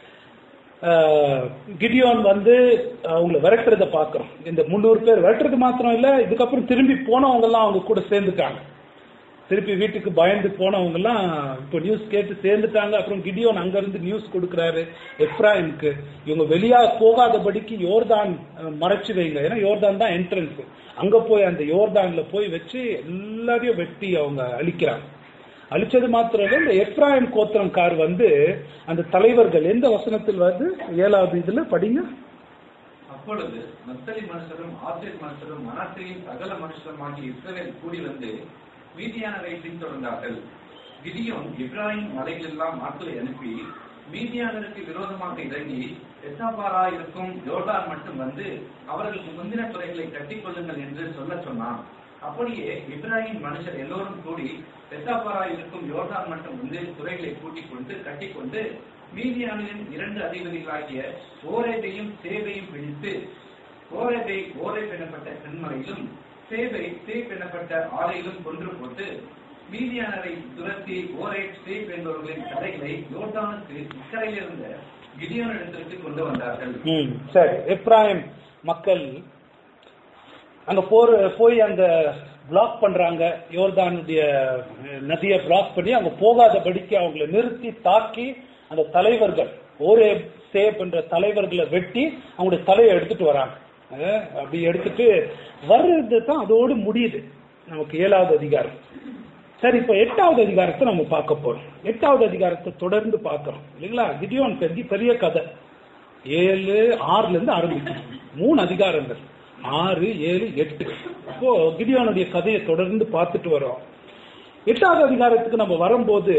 ஆஹ், கிடியோன் வந்து அவங்களை விரட்டுறத பாக்குறோம் இந்த முந்நூறு பேர் விரட்டுறது மாத்திரம் இல்ல இதுக்கப்புறம் திரும்பி போனவங்க எல்லாம் அவங்க கூட சேர்ந்துட்டாங்க திருப்பி வீட்டுக்கு பயந்து போனவங்க எல்லாம் இப்போ நியூஸ் கேட்டு சேர்ந்துட்டாங்க அப்புறம் கிடியோன் அங்க இருந்து நியூஸ் கொடுக்கறாரு எப்ராயிம்க்கு இவங்க வெளியா போகாதபடிக்கு யோர்தான் அஹ், மறைச்சு வைங்க ஏன்னா யோர்தான் தான் என்ட்ரன்ஸ் அங்க போய் அந்த யோர்தான்ல போய் வச்சு எல்லாரையும் வெட்டி அவங்க அழிக்கிறாங்க அழிச்சது மாத்திரம் இல்ல இந்த எப்ராயிம் கோத்திரம்கார் வந்து அந்த தலைவர்கள் எந்த வசனத்தில் வந்து ஏழாவது இதுல படிங்க அப்பொழுது நத்தலி மனுஷரும் ஆசிரியர் மனுஷரும் மனாசையின் சகல மனுஷரும் ஆகிய இஸ்ரவேல் கூடி வந்து மீதியானரை பின்தொடர்ந்தார்கள் கிதியோன் இப்ராஹிம் மலைகளெல்லாம் ஆட்களை அனுப்பி மீதியானருக்கு விரோதமாக இறங்கி எத்தாபாரா இருக்கும் யோர்தான் மட்டும் வந்து அவர்களுக்கு முந்தின துறைகளை கட்டிக்கொள்ளுங்கள் என்று சொல்ல சொன்னான் அப்படியே இப்ராஹிம் மனுஷர் எல்லோரும் கூடி எத்தாபாரா இருக்கும் யோர்தான் மட்டும் வந்து துறைகளை கூட்டிக் கொண்டு கட்டிக்கொண்டு மீதியானின் இரண்டு அதிபதிகளாகிய ஓரேபையும் சேவையும் பிடித்து ஓரேபை ஓரேப் எனப்பட்ட கண்மலையிலும் சேவை சேப் எனப்பட்ட ஆலையிலும் கொன்று போட்டு மீதியானரை துரத்தி ஓரேப் சேப் என்பவர்களின் கதைகளை யோர்தானுக்கு இக்கரையில் இருந்த கிடியோனிடத்திற்கு கொண்டு வந்தார்கள் ம் சரி எப்ராயிம் மக்கள் அங்க போற போய் அந்த பிளாக் பண்றாங்க யோர்தானுடைய அஹ், நதியை பிளாக் பண்ணி அங்க போகாதபடிக்கு அவங்கள நிறுத்தி தாக்கி அந்த தலைவர்கள் ஒரே சேப் என்ற தலைவர்களை வெட்டி அவங்களுடைய தலையை எடுத்துட்டு வராங்க அஹ், அப்படி எடுத்துட்டு வர்றது தான் அதோடு முடியுது நமக்கு ஏழாவது அதிகாரம் சரி இப்போ எட்டாவது அதிகாரத்தை நம்ம பார்க்க போறோம் எட்டாவது அதிகாரத்தை தொடர்ந்து பார்க்கிறோம் இல்லைங்களா கிடியோன் பெரிய பெரிய கதை ஏழு ஆறுல இருந்து ஆரம்பிக்கும் மூணு அதிகாரங்கள் ஆறு ஏழு எட்டு அப்போ கிடியோனுடைய கதையை தொடர்ந்து பார்த்துட்டு வரோம் எட்டாவது அதிகாரத்துக்கு நம்ம வரும்போது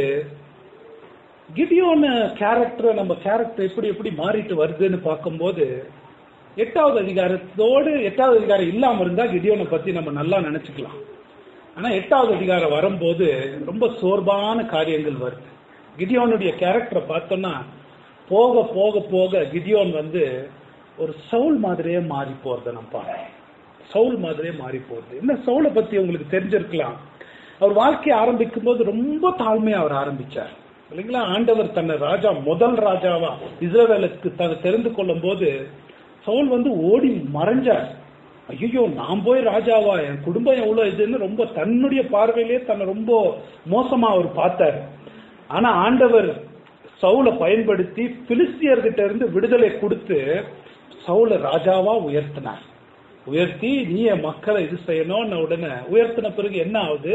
கிடியோன் கேரக்டர் நம்ம கேரக்டர் எப்படி எப்படி மாறிட்டு வருதுன்னு பார்க்கும்போது எட்டாவது அதிகாரத்தோடு எட்டாவது அதிகாரம் இல்லாம இருந்தா கிடியோனை பத்தி நம்ம நல்லா நினைச்சுக்கலாம் ஆனா எட்டாவது அதிகாரம் வரும்போது ரொம்ப சோர்வான காரியங்கள் வருது கிடியோனுடைய கேரக்டரை பார்த்தோம்னா போக போக போக கிடியோன் வந்து ஒரு சவுல் மாதிரியே மாறி போறத நம்ம பார்க்கலாம் சவுல் மாதிரியே மாறி போறது என்ன சவுலை பத்தி உங்களுக்கு தெரிஞ்சிருக்கலாம் அவர் வாழ்க்கையை ஆரம்பிக்கும் போது ரொம்ப தாழ்மையா அவர் ஆரம்பிச்சார் இல்லைங்களா ஆண்டவர் தன்னை ராஜா முதல் ராஜாவா இஸ்ரவேலுக்கு தன்னை தெரிந்து கொள்ளும் போது சவுல் வந்து ஓடி மறைஞ்சார் ஐயோ நான் போய் ராஜாவா என் குடும்பம் எவ்வளவு இதுன்னு ரொம்ப தன்னுடைய பார்வையிலே தன்னை ரொம்ப மோசமா அவர் பார்த்தாரு ஆனா ஆண்டவர் சவுலை பயன்படுத்தி பிலிஸ்தியர்கிட்ட இருந்து விடுதலை கொடுத்து சவுலை ராஜாவா உயர்த்தினார் உயர்த்தி நீ என் மக்களை இது செய்யணும்னு உடனே உயர்த்தின பிறகு என்ன ஆகுது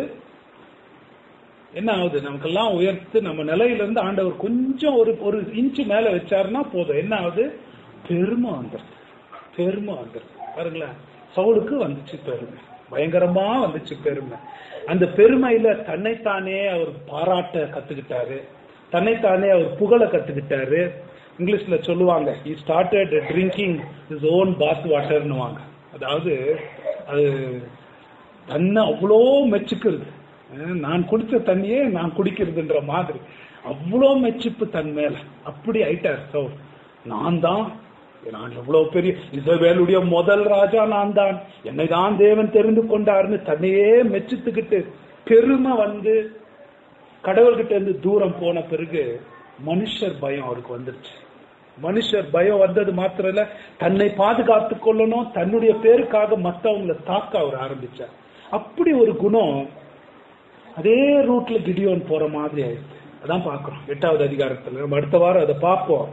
என்ன ஆகுது நமக்கெல்லாம் உயர்த்து நம்ம நிலையில இருந்து ஆண்டவர் கொஞ்சம் ஒரு ஒரு இன்ச்சு மேல வச்சாருன்னா போதும் என்ன ஆகுது பெருமை வந்துருது பெருமை வந்துருது பாருங்களேன் சவுலுக்கு வந்துச்சு பெருமை பயங்கரமா வந்துச்சு பெருமை அந்த பெருமையில தன்னைத்தானே அவர் பாராட்ட கத்துக்கிட்டாரு தன்னைத்தானே அவர் புகழ கத்துக்கிட்டாரு இங்கிலீஷ்ல சொல்லுவாங்க he started drinking his own bath வாட்டர்னுவாங்க அதாவது அது தன்னை அவ்வளோ மெச்சுக்கிறது அஹ் நான் குடிச்ச தண்ணியே நான் குடிக்கிறதுன்ற மாதிரி அவ்வளோ மெச்சிப்பு தன் மேல அப்படி ஆயிட்டார் சவுல் நான் தான் நான் எவ்வளவு பெரிய இசவேலுடைய முதல் ராஜா நான் தான் என்னை தான் தேவன் தெரிந்து கொண்டாருன்னு தன்னையே மெச்சித்துக்கிட்டு பெருமை வந்து கடவுள்கிட்ட இருந்து தூரம் போன பிறகு மனுஷர் பயம் அவருக்கு வந்துருச்சு மனுஷர் பயம் வந்தது மாத்திரம் இல்ல தன்னை பாதுகாத்து கொள்ளணும் தன்னுடைய பேருக்காக மத்தவங்களை தாக்க அவர் ஆரம்பிச்சார் அப்படி ஒரு குணம் அதே ரூட்ல கிடியோன் போற மாதிரி ஆயிடுச்சு அதான் பார்க்கிறோம் எட்டாவது அதிகாரத்துல நம்ம அடுத்த வாரம் அதை பார்ப்போம்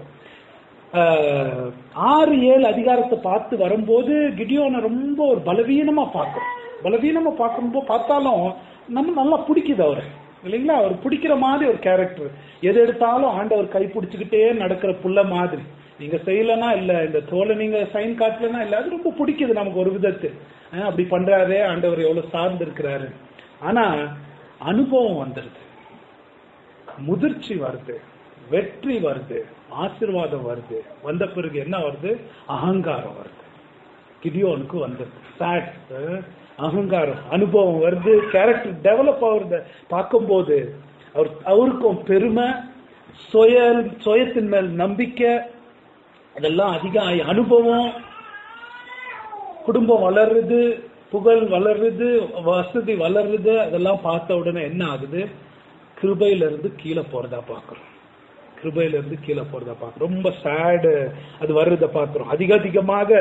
ஆஹ், ஆறு ஏழு அதிகாரத்தை பார்த்து வரும்போது கிடியோனை ரொம்ப ஒரு பலவீனமா பார்க்கிறோம் பலவீனமா பார்க்கும்போது பார்த்தாலும் நம்ம நல்லா பிடிக்குது அவரை இல்லைங்களா அவர் பிடிக்கிற மாதிரி ஒரு கேரக்டர் எது எடுத்தாலும் ஆண்டவர் கை பிடிச்சுக்கிட்டே நடக்கிற புள்ள மாதிரி நீங்க செய்யலனா இல்ல இந்த தோலை நீங்க சைன் காட்டலனா இல்ல அது ரொம்ப பிடிக்குது நமக்கு ஒரு விதத்து அஹ் அப்படி பண்றாரே ஆண்டவர் எவ்வளவு சார்ந்து இருக்கிறாரு ஆனா அனுபவம் வந்துருது முதிர்ச்சி வருது வெற்றி வருது ஆசீர்வாதம் வருது வந்த பிறகு என்ன வருது அகங்காரம் வருது கிடியோனுக்கு வந்தது ஃபேட் அகங்காரம் அனுபவம் வருது கேரக்டர் டெவலப் ஆகுறத பார்க்கும்போது அவர் அவருக்கும் பெருமை சுய சுயத்தின் மேல் நம்பிக்கை அதெல்லாம் அதிகம் ஆகி அனுபவம் குடும்பம் வளருது புகழ் வளருது வசதி வளருது அதெல்லாம் பார்த்த உடனே என்ன ஆகுது கிருபையில இருந்து கீழே போறதா பாக்குறோம் கிருபையில இருந்து கீழே போறதா பாக்குறோம் ரொம்ப சேடு அது வர்றத பாக்குறோம் அதிக அதிகமாக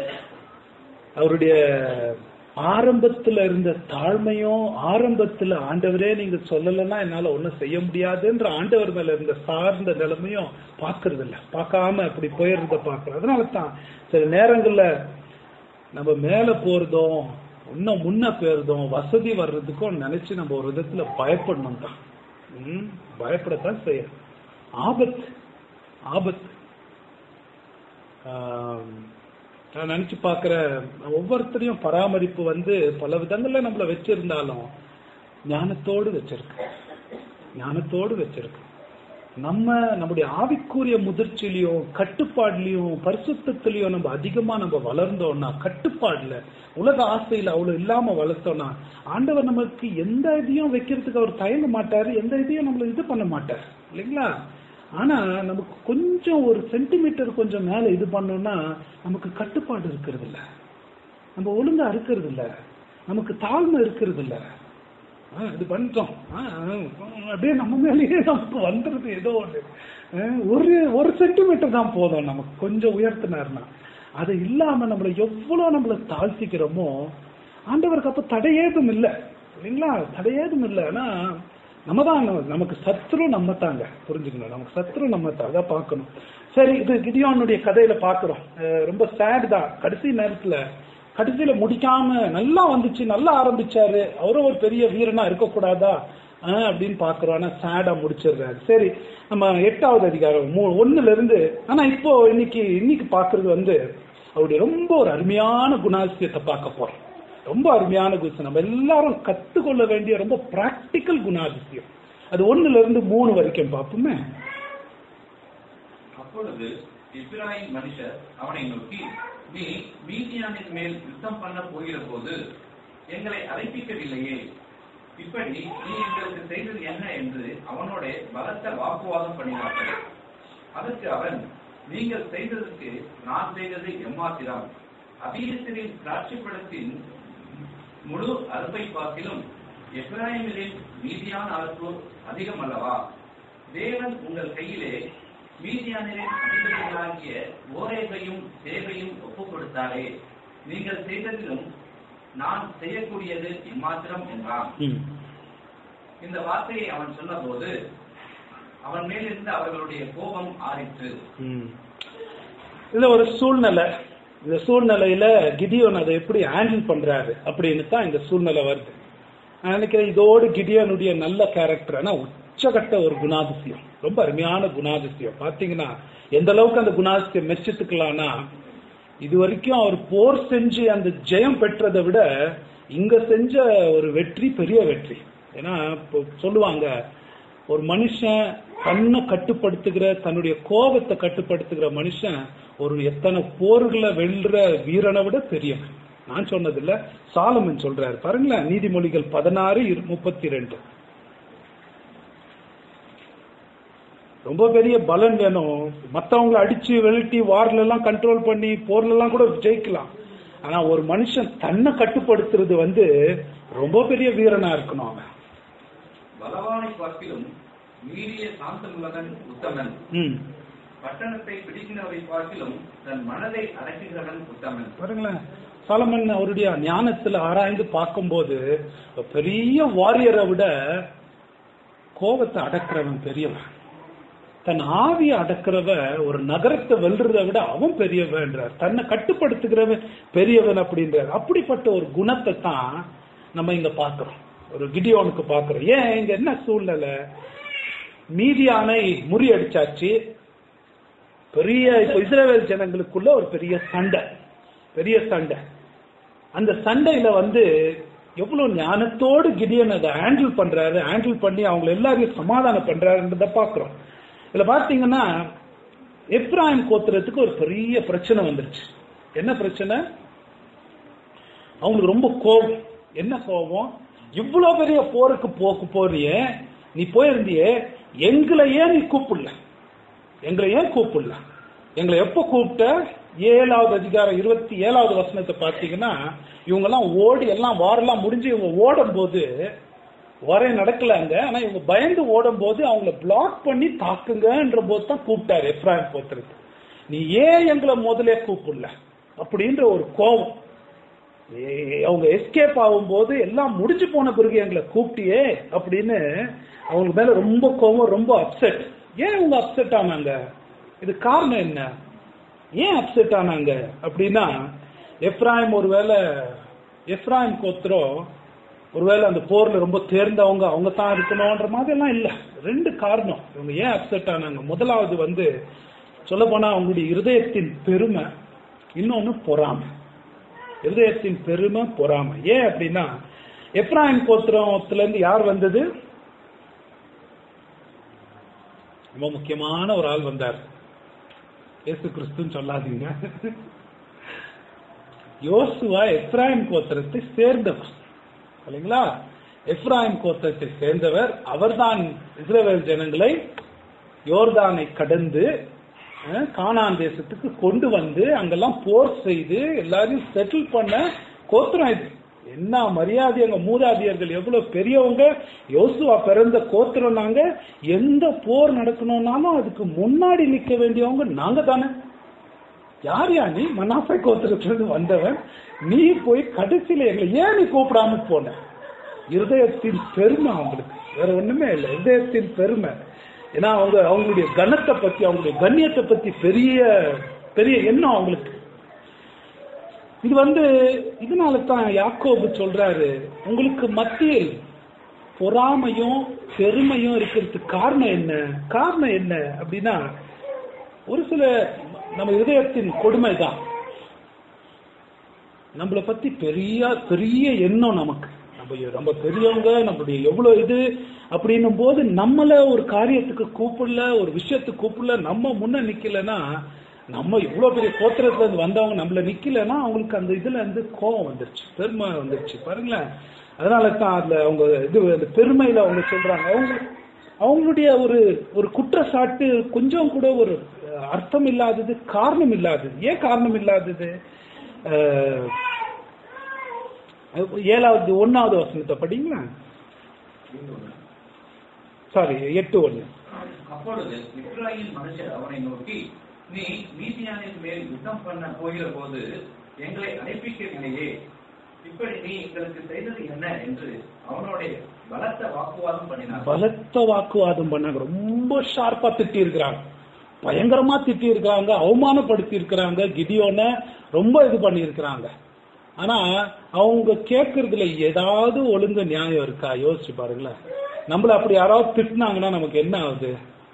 அவருடைய ஆரம்பத்துல இருந்த தாழ்மையும் ஆரம்பத்துல ஆண்டவரே நீங்க சொல்லலைன்னா என்னால ஒண்ணும் செய்ய முடியாதுன்ற ஆண்டவர் மேல இருந்த சார்ந்த நிலைமையும் பாக்குறது இல்ல பார்க்காம அப்படி போயிருந்த பாக்குறோம் அதனால தான் சில நேரங்கள்ல நம்ம மேல போறதும் இன்னும் முன்ன போறதும் வசதி வர்றதுக்கும் நினைச்சு நம்ம ஒரு விதத்துல பயப்படணும் தான் ம், பயப்படத்தான் செய்யணும் ஆபத்து ஆபத்து ஆம், நான் நினைச்சு பாக்குற ஒவ்வொருத்தரையும் பராமரிப்பு வந்து பல விதங்கள்ல நம்மள வச்சிருந்தாலும் ஞானத்தோடு வச்சிருக்கு ஞானத்தோடு வச்சிருக்கு நம்ம நம்முடைய ஆவிக்குரிய முதிர்ச்சியிலையும் கட்டுப்பாடுலயும் பரிசுத்தத்திலையும் நம்ம அதிகமா நம்ம வளர்ந்தோம்னா கட்டுப்பாடுல உலக ஆசையில அவ்வளவு இல்லாம வளர்த்தோம்னா ஆண்டவர் நமக்கு எந்த இதையும் வைக்கிறதுக்கு அவர் தயங்க மாட்டாரு எந்த இதையும் நம்மள இது பண்ண மாட்டார் இல்லைங்களா ஆனா நமக்கு கொஞ்சம் ஒரு சென்டிமீட்டர் கொஞ்சம் மேல இது பண்ணோம்னா நமக்கு கட்டுப்பாடு இருக்கிறது இல்ல நம்ம ஒழுங்கா இருக்கிறது இல்ல நமக்கு தாழ்மை இருக்கிறது இல்ல ஆ, இது பண்ணிட்டோம் ஆ, ஆ, அப்படியே நம்ம மேலேயே நமக்கு வந்துருது ஏதோ ஒண்ணு ஆ, ஒரு ஒரு சென்டிமீட்டர் தான் போதும் நமக்கு கொஞ்சம் உயர்த்தினார்னா அது இல்லாம நம்மள எவ்வளவு நம்மள தாழ்த்திக்கிறோமோ ஆண்டவருக்கு அப்ப தடையேதும் இல்லை இல்லைங்களா தடையேதும் இல்லை ஆனா நம்ம தான் நமக்கு சத்ரு நம்ம தாங்க புரிஞ்சுக்கணும் நமக்கு சத்ரு நம்ம தான் அதான் பார்க்கணும் சரி இது கிதியோனுடைய கதையில பாக்குறோம் அஹ் ரொம்ப சேட் தான் கடைசி நேரத்துல கடைசியில முடிக்காம நல்லா வந்துச்சு நல்லா ஆரம்பிச்சாரு அவரும் ஒரு பெரிய வீரனா இருக்கக்கூடாதா ஆஹ் அப்படின்னு பாக்குறோம் ஆனா சேடா முடிச்சிடுறாரு சரி நம்ம எட்டாவது அதிகாரம் மூ ஒண்ணுல இருந்து ஆனா இப்போ இன்னைக்கு இன்னைக்கு பாக்குறது வந்து அவருடைய ரொம்ப ஒரு அருமையான குணாதிசயத்தை பார்க்க போறோம் ரொம்ப அருமையான குணம் நம்ம எல்லாரும் கத்துக்கொள்ள வேண்டிய ரொம்ப பிராக்டிக்கல் குணாதிசயம் அது ஒண்ணுல இருந்து மூணு வரைக்கும் பார்ப்போமே அப்பொழுது இஸ்ராயேல் மனுஷர் அவனை நோக்கி நீ மீதியானின் மேல் யுத்தம் பண்ண போகிற போது எங்களை அழைப்பிக்கவில்லையே இப்படி நீ எங்களுக்கு செய்தது என்ன என்று அவனோட பலத்த வாக்குவாதம் பண்ணினார்கள் அதற்கு அவன் நீங்கள் செய்ததற்கு நான் செய்தது எம்மாத்திரம் அபியத்திரின் திராட்சைப்பழத்தின் முழு அறுப்பை பார்க்கிலும் எப்ராஹிமிலின் மீதியான அறுப்பு அதிகம் அல்லவா தேவன் உங்கள் கையிலே மீதியானரின் அதிபதிகளாகிய ஓரேகையும் சேவையும் ஒப்புக் கொடுத்தாரே நீங்கள் செய்ததிலும் நான் செய்யக்கூடியது இம்மாத்திரம் என்றான் ம். இந்த வார்த்தையை அவன் சொன்னபோது அவன் மேலிருந்து அவர்களுடைய கோபம் ஆறிற்று ம். இதுல ஒரு சூழ்நிலை இந்த சூழ்நிலையில கிடியோன் அதை எப்படி ஹேண்டில் பண்றாரு அப்படின்னு தான் இந்த சூழ்நிலை வருது நான் நினைக்கிறேன் இதோடு கிடியோனுடைய நல்ல கேரக்டர் ஆனா உச்சகட்ட ஒரு குணாதிசயம் ரொம்ப அருமையான குணாதிசயம் பாத்தீங்கன்னா எந்த அளவுக்கு அந்த குணாதிசயம் மெச்சிட்டுக்கலாம்னா இது வரைக்கும் அவர் போர் செஞ்சு அந்த ஜெயம் பெற்றதை விட இங்க செஞ்ச ஒரு வெற்றி பெரிய வெற்றி ஏன்னா இப்போ சொல்லுவாங்க ஒரு மனுஷன் தன்னை கட்டுப்படுத்துகிற தன்னுடைய கோபத்தை கட்டுப்படுத்துகிற மனுஷன் ஒரு எத்தனை போர்களை வெல்ற வீரனை விட பெரியவன் நான் சொன்னது இல்ல சாலமன் சொல்றாரு பாருங்களேன் நீதிமொழிகள் பதினாறு முப்பத்தி ரெண்டு ரொம்ப பெரிய பலன் வேணும் மத்தவங்களை அடிச்சு வெளுட்டி வார்ல எல்லாம் கண்ட்ரோல் பண்ணி போர்ல எல்லாம் கூட ஜெயிக்கலாம் ஆனா ஒரு மனுஷன் தன்னை கட்டுப்படுத்துறது வந்து ரொம்ப பெரிய வீரனா இருக்கணும் அவன் பலவானை பார்க்கிலும் மீறிய சாந்தமுள்ளவன் உத்தமன் ம் பட்டணத்தை பிடிக்கிறவரை பார்க்கிலும் தன் மனதை அடக்குகிறவன் உத்தமன் பாருங்களேன் சாலமன் அவருடைய ஞானத்துல ஆராய்ந்து பார்க்கும்போது பெரிய வாரியரை விட கோபத்தை அடக்கிறவன் பெரியவன் தன் ஆவியை அடக்கிறவ ஒரு நகரத்தை வெல்றதை விட அவன் பெரியவன்றார் தன்னை கட்டுப்படுத்துகிறவன் பெரியவன் அப்படின்றார் அப்படிப்பட்ட ஒரு குணத்தை தான் நம்ம இங்க பார்க்கிறோம் ஒரு கிடியோனுக்கு பார்க்கிறோம் ஏன் இங்க என்ன சூழ்நிலை மீதியானை முறியடிச்சாச்சு பெரிய இப்ப இஸ்ரேல் ஜனங்களுக்குள்ள ஒரு பெரிய சண்டை பெரிய சண்டை அந்த சண்டையில வந்து எவ்வளவு ஞானத்தோடு கிடியன் அதை ஹேண்டில் பண்றாரு ஹேண்டில் பண்ணி அவங்க எல்லாரையும் சமாதானம் பண்றாருன்றத பாக்குறோம் இதுல பாத்தீங்கன்னா எப்ராஹிம் கோத்திரத்துக்கு ஒரு பெரிய பிரச்சனை வந்துருச்சு என்ன பிரச்சனை அவங்களுக்கு ரொம்ப கோபம் என்ன கோபம் இவ்வளவு பெரிய போருக்கு போக்கு போறியே நீ போயிருந்தியே எங்களை ஏன் நீ கூப்பிடல எங்களை ஏன் கூப்பிடல எங்களை எப்ப கூப்பிட்ட ஏழாவது அதிகாரம் இருபத்தி ஏழாவது வசனத்தை பார்த்தீங்கன்னா இவங்க எல்லாம் ஓடி எல்லாம் வாரெல்லாம் முடிஞ்சு இவங்க ஓடும் போது வரே நடக்கலாங்க ஆனா இவங்க பயந்து ஓடும் போது அவங்கள பிளாக் பண்ணி தாக்குங்கன்ற போது தான் கூப்பிட்டாரு எப்ராஹிம் போத்துறது நீ ஏன் எங்களை முதல்ல கூப்பிடல அப்படின்ற ஒரு கோபம் ஏய், அவங்க எஸ்கேப் ஆகும்போது எல்லாம் முடிஞ்சு போன பிறகு எங்களை கூப்பிட்டியே அப்படின்னு அவங்க மேல ரொம்ப கோபம் ரொம்ப அப்செட் ஏன் இவங்க அப்செட் ஆனாங்க இது காரணம் என்ன ஏன் அப்செட் ஆனாங்க அப்படின்னா எப்ராஹிம் ஒருவேளை எப்ராஹிம் கோத்திரம் ஒருவேளை அந்த போர்ல ரொம்ப தேர்ந்தவங்க அவங்க தான் இருக்கணும்ன்ற மாதிரி எல்லாம் இல்ல ரெண்டு காரணம் இவங்க ஏன் அப்செட் ஆனாங்க முதலாவது வந்து சொல்ல போனா அவங்களுடைய இருதயத்தின் பெருமை இன்னொன்னு பொறாமை இருதயத்தின் பெருமை பொறாமை ஏன் அப்படின்னா எப்ராஹிம் கோத்திரத்துல இருந்து யார் வந்தது ரொம்ப முக்கியமான ஒரு ஆள் வந்தார் இயேசு கிறிஸ்துன்னு சொல்லாதீங்க யோசுவா எப்ராஹிம் கோத்திரத்தை சேர்ந்தவர் இல்லைங்களா எப்ராஹிம் கோத்திரத்தை சேர்ந்தவர் அவர்தான் இஸ்ரவேல் ஜனங்களை யோர்தானை கடந்து அஹ், கானான் தேசத்துக்கு கொண்டு வந்து அங்கெல்லாம் போர் செய்து எல்லாரையும் செட்டில் பண்ண கோத்திரம் இது என்ன மரியாதை அங்க மூதாதியர்கள் எவ்வளவு பெரியவங்க யோசுவா பிறந்த கோத்திரம் நாங்க எந்த போர் நடக்கணும்னாலும் அதுக்கு முன்னாடி நிக்க வேண்டியவங்க நாங்க தானே யார் யா நீ மனாசை கோத்திரத்திலிருந்து வந்தவன் நீ போய் கடைசியில எங்களை ஏன் நீ கூப்பிடாம போன இருதயத்தின் பெருமை அவங்களுக்கு வேற ஒண்ணுமே இல்லை இருதயத்தின் பெருமை ஏன்னா அவங்க அவங்களுடைய கனத்தை பத்தி அவங்களுடைய கண்ணியத்தை பத்தி பெரிய பெரிய எண்ணம் அவங்களுக்கு இது வந்து இதனால தான் யாக்கோபு சொல்றாரு உங்களுக்கு மத்தியில் பொறாமையும் பெருமையும் இருக்கிறதுக்கு காரணம் என்ன காரணம் என்ன அப்படின்னா ஒரு சில நம்ம இதயத்தின் கொடுமை தான் நம்மளை பத்தி பெரிய பெரிய எண்ணம் நமக்கு நம்ம நம்ம பெரியவங்க நம்மளுடைய எவ்வளவு இது அப்படின்னும் போது நம்மள ஒரு காரியத்துக்கு கூப்பிடல ஒரு விஷயத்துக்கு கூப்பிடல நம்ம முன்ன நிக்கலன்னா நம்ம இவ்வளவு பெரிய கோத்திரத்துல இருந்து வந்தவங்க நம்மள நிக்கலன்னா அவங்களுக்கு அந்த இதுல இருந்து கோபம் வந்துருச்சு பெருமை வந்துருச்சு பாருங்களேன் அதனால தான் அதுல அவங்க இது அந்த பெருமையில அவங்க சொல்றாங்க அவங்க அவங்களுடைய ஒரு ஒரு குற்றச்சாட்டு கொஞ்சம் கூட ஒரு அஹ், அர்த்தம் இல்லாதது காரணம் இல்லாதது ஏன் காரணம் இல்லாதது அஹ், ஏழாவது ஒன்னாவது வசனத்தை படிங்களா சாரி எட்டு ஒண்ணு அப்பொழுது இஸ்ராயேல் மனுஷர் அவனை நோக்கி நீ மீதியானின் மேல் யுத்தம் பண்ண போகிற போது எங்களை அழைப்பிக்கவில்லையே இப்படி நீ எங்களுக்கு செய்தது என்ன என்று அவனோட பலத்த வாக்குவாதம் பண்ணினார் பலத்த வாக்குவாதம் பண்ணாங்க ரொம்ப ஷார்ப்பா திட்டி இருக்கிறாங்க பயங்கரமா திட்டி இருக்கிறாங்க அவமானப்படுத்தி இருக்கிறாங்க கிடியோன ரொம்ப இது பண்ணி இருக்கிறாங்க ஆனா அவங்க கேட்கறதுல ஏதாவது ஒழுங்கு நியாயம் இருக்கா யோசிச்சு பாருங்களேன் நம்மள அப்படி யாராவது திட்டினாங்கன்னா நமக்கு என்ன ஆகுது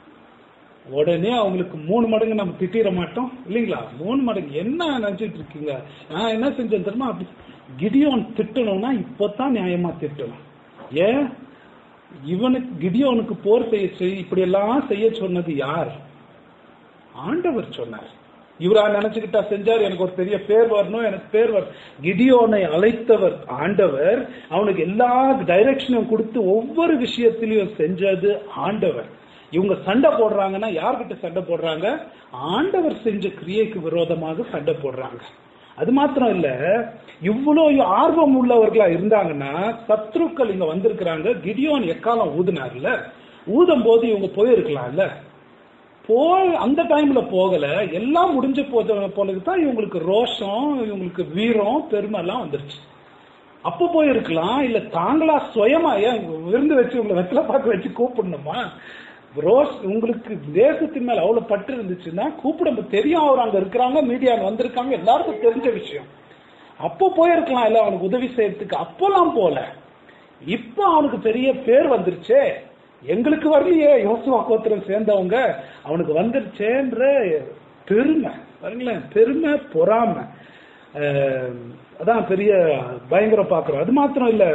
உடனே அவங்களுக்கு மூணு மடங்கு நம்ம திட்டிட மாட்டோம் இல்லைங்களா மூணு மடங்கு என்ன நினைச்சிட்டு இருக்கீங்க நான் என்ன செஞ்சேன் தெரியுமா அப்படி கிடியோன் திட்டணும்னா இப்போதான் நியாயமா திட்டணும் ஏன் இவனுக்கு கிடியோனுக்கு போர் செய்ய செய் இப்படி எல்லாம் செய்ய சொன்னது யார் ஆண்டவர் சொன்னார் இவரா நினைச்சுக்கிட்டா செஞ்சார் எனக்கு ஒரு பெரிய பேர் வரணும் எனக்கு பேர் வரும் கிடியோனை அழைத்தவர் ஆண்டவர் அவனுக்கு எல்லா டைரக்ஷனும் கொடுத்து ஒவ்வொரு விஷயத்திலையும் செஞ்சது ஆண்டவர் இவங்க சண்டை போடுறாங்கன்னா யார்கிட்ட சண்டை போடுறாங்க ஆண்டவர் செஞ்ச கிரியைக்கு விரோதமாக சண்டை போடுறாங்க அது மாத்திரம் இல்ல இவ்வளவு ஆர்வம் உள்ளவர்களா இருந்தாங்கன்னா சத்ருக்கள் இங்க வந்திருக்கிறாங்க கிடியோன் எக்காலம் ஊதுனார்ல ஊதும் போது இவங்க போயிருக்கலாம்ல போ அந்த டைம்ல போகல எல்லாம் முடிஞ்ச போத போனது தான் இவங்களுக்கு ரோஷம் இவங்களுக்கு வீரம் பெருமை எல்லாம் வந்துருச்சு அப்ப போயிருக்கலாம் இல்ல தாங்களா சுயமா ஏன் விருந்து வச்சு உங்களை வெத்தலை பார்க்க வச்சு கூப்பிடணுமா ரோஸ் உங்களுக்கு தேசத்தின் மேல அவ்வளவு பற்று இருந்துச்சுன்னா கூப்பிட தெரியும் அவர் அங்க இருக்கிறாங்க மீடியா வந்திருக்காங்க எல்லாருக்கும் தெரிஞ்ச விஷயம் அப்போ போயிருக்கலாம் இல்ல அவனுக்கு உதவி செய்யறதுக்கு அப்போலாம் போல இப்ப அவனுக்கு பெரிய பேர் வந்துருச்சே எங்களுக்கு வரலையே யோசுவா கோத்திரம் சேர்ந்தவங்க அவனுக்கு வந்துருச்சேன்ற பெருமை பாருங்களேன் பெருமை பொறாமை அஹ், அதான் பெரிய பயங்கரம் பாக்குறோம் அது மாத்திரம் இல்ல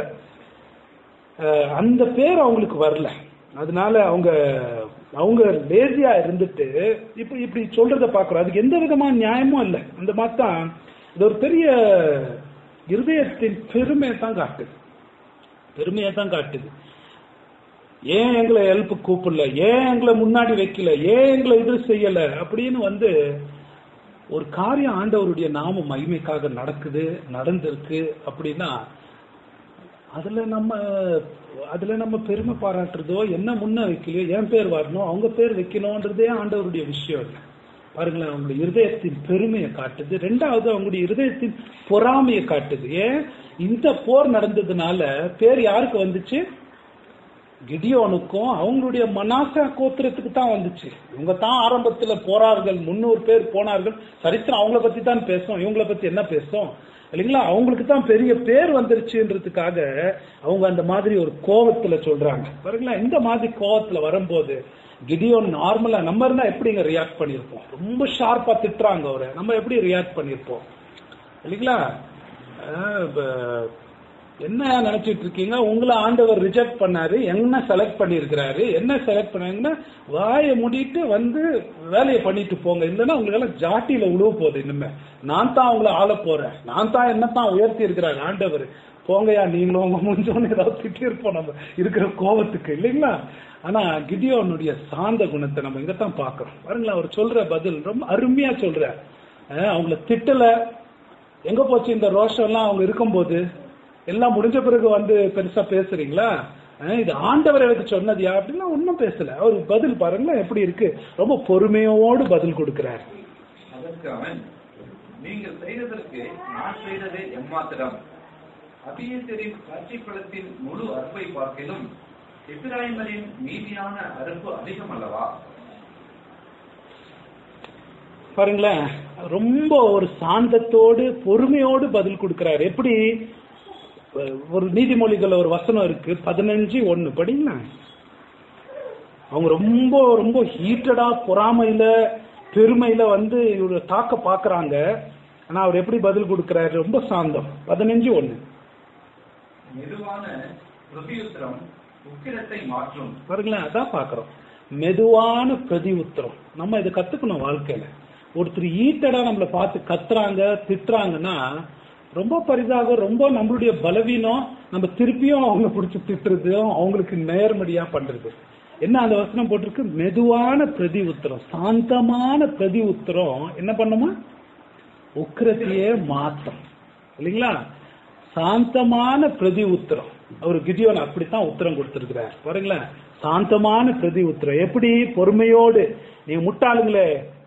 அஹ், அந்த பேர் அவங்களுக்கு வரல அதனால அவங்க அவங்க லேசியா இருந்துட்டு இப்ப இப்படி சொல்றத பாக்குறோம் அதுக்கு எந்த விதமான நியாயமும் இல்லை அந்த மாதிரி தான் இது ஒரு பெரிய இருதயத்தின் பெருமையை தான் காட்டுது பெருமையை தான் காட்டுது ஏன் எங்களை ஹெல்ப் கூப்பிடல ஏன் எங்களை முன்னாடி வைக்கல ஏன் எங்களை இது செய்யல அப்படின்னு வந்து ஒரு காரியம் ஆண்டவருடைய நாம மகிமைக்காக நடக்குது நடந்திருக்கு அப்படின்னா அதுல நம்ம அதுல நம்ம பெருமை பாராட்டுறதோ என்ன முன்ன வைக்கலையோ என் பேர் வரணும் அவங்க பேர் வைக்கணும்ன்றதே ஆண்டவருடைய விஷயம் இல்லை பாருங்களேன் அவங்களுடைய இருதயத்தின் பெருமையை காட்டுது ரெண்டாவது அவங்களுடைய இருதயத்தின் பொறாமையை காட்டுது ஏன் இந்த போர் நடந்ததுனால பேர் யாருக்கு வந்துச்சு கிடியோனுக்கும் அவங்களுடைய மனாசா கோத்திரத்துக்கு தான் வந்துச்சு இவங்க தான் ஆரம்பத்துல போறார்கள் முன்னூறு பேர் போனார்கள் சரித்திரம் அவங்கள பத்தி தான் பேசும் இவங்கள பத்தி என்ன பேசும் இல்லைங்களா அவங்களுக்கு தான் பெரிய பேர் வந்துருச்சுன்றதுக்காக அவங்க அந்த மாதிரி ஒரு கோவத்துல சொல்றாங்க பாருங்களா இந்த மாதிரி கோவத்துல வரும்போது கிடியோன் நார்மலா நம்ம இருந்தா எப்படிங்க ரியாக்ட் பண்ணியிருப்போம் ரொம்ப ஷார்ப்பா திட்டுறாங்க அவரை நம்ம எப்படி ரியாக்ட் பண்ணியிருப்போம் இல்லைங்களா அஹ் இப்ப என்ன நினைச்சிட்டு இருக்கீங்க உங்களை ஆண்டவர் ரிஜெக்ட் பண்ணாரு என்ன செலக்ட் பண்ணியிருக்கிறாரு என்ன செலக்ட் பண்ணாங்கன்னா வாயை மூடிட்டு வந்து வேலையை பண்ணிட்டு போங்க இல்லைன்னா உங்களுக்கு எல்லாம் ஜாட்டியில உழுவ போகுது இனிமே நான் தான் அவங்கள ஆள போறேன் நான் தான் என்ன தான் உயர்த்தி இருக்கிறாங்க ஆண்டவர் போங்கயா நீங்களும் உங்க முடிஞ்சோன்னு ஏதாவது திட்டி இருப்போம் நம்ம இருக்கிற கோபத்துக்கு இல்லைங்களா ஆனா கிடியோனுடைய சாந்த குணத்தை நம்ம இங்க தான் பாக்குறோம் பாருங்களா அவர் சொல்ற பதில் ரொம்ப அருமையா சொல்ற அஹ் அவங்கள திட்டல எங்க போச்சு இந்த ரோஷம் எல்லாம் அவங்க இருக்கும்போது எல்லாம் முடிஞ்ச பிறகு வந்து பெருசா பேசுறீங்களா அஹ் இது ஆண்டவர் எனக்கு சொன்னதியா அப்படின்னா ஒன்றும் பேசல அவர் பதில் பாருங்களேன் எப்படி இருக்கு ரொம்ப பொறுமையோடு பதில் கொடுக்கிறார் அதற்கு அவன் நீங்கள் செய்ததற்கு நான் செய்ததே எம்மாத்திரம் அபியேசரின் காட்சி பழத்தின் முழு அறுப்பை பார்க்கிலும் எப்பிராய்மரின் மீதியான அறுப்பு அதிகம் அல்லவா பாருங்களேன் ரொம்ப ஒரு சாந்தத்தோடு பொறுமையோடு பதில் கொடுக்கிறார் எப்படி ஒரு நீதிமொழிகள் ஒரு வசனம் இருக்கு பதினஞ்சு ஒன்னு படிங்களா அவங்க ரொம்ப ரொம்ப ஹீட்டடா பொறாமையில பெருமையில வந்து இவரு தாக்க பாக்குறாங்க ஆனா அவர் எப்படி பதில் கொடுக்கிறாரு ரொம்ப சாந்தம் பதினஞ்சு ஒண்ணு மெதுவான பிரதியுத்திரம் உக்கிரத்தை மாற்றும் பாருங்களேன் அதான் பாக்குறோம் மெதுவான பிரதி உத்தரம் நம்ம இதை கத்துக்கணும் வாழ்க்கையில ஒருத்தர் ஈட்டடா நம்மளை பார்த்து கத்துறாங்க திட்டுறாங்கன்னா ரொம்ப பரிதாகம் ரொம்ப நம்மளுடைய பலவீனம் நம்ம திருப்பியும் அவங்க பிடிச்சி திட்டுறதும் அவங்களுக்கு நேர்மடியா பண்றது என்ன அந்த வசனம் போட்டிருக்கு மெதுவான பிரதி உத்தரம் சாந்தமான பிரதி உத்தரம் என்ன பண்ணுமா உக்கிரத்தையே மாத்தம் இல்லைங்களா சாந்தமான பிரதி உத்தரம் அவர் கிதியோன் அப்படித்தான் உத்தரம் கொடுத்திருக்கிறார் பாருங்களேன் சாந்தமான பிரதி உத்தரம் எப்படி பொறுமையோடு நீங்க முட்டாளுங்களே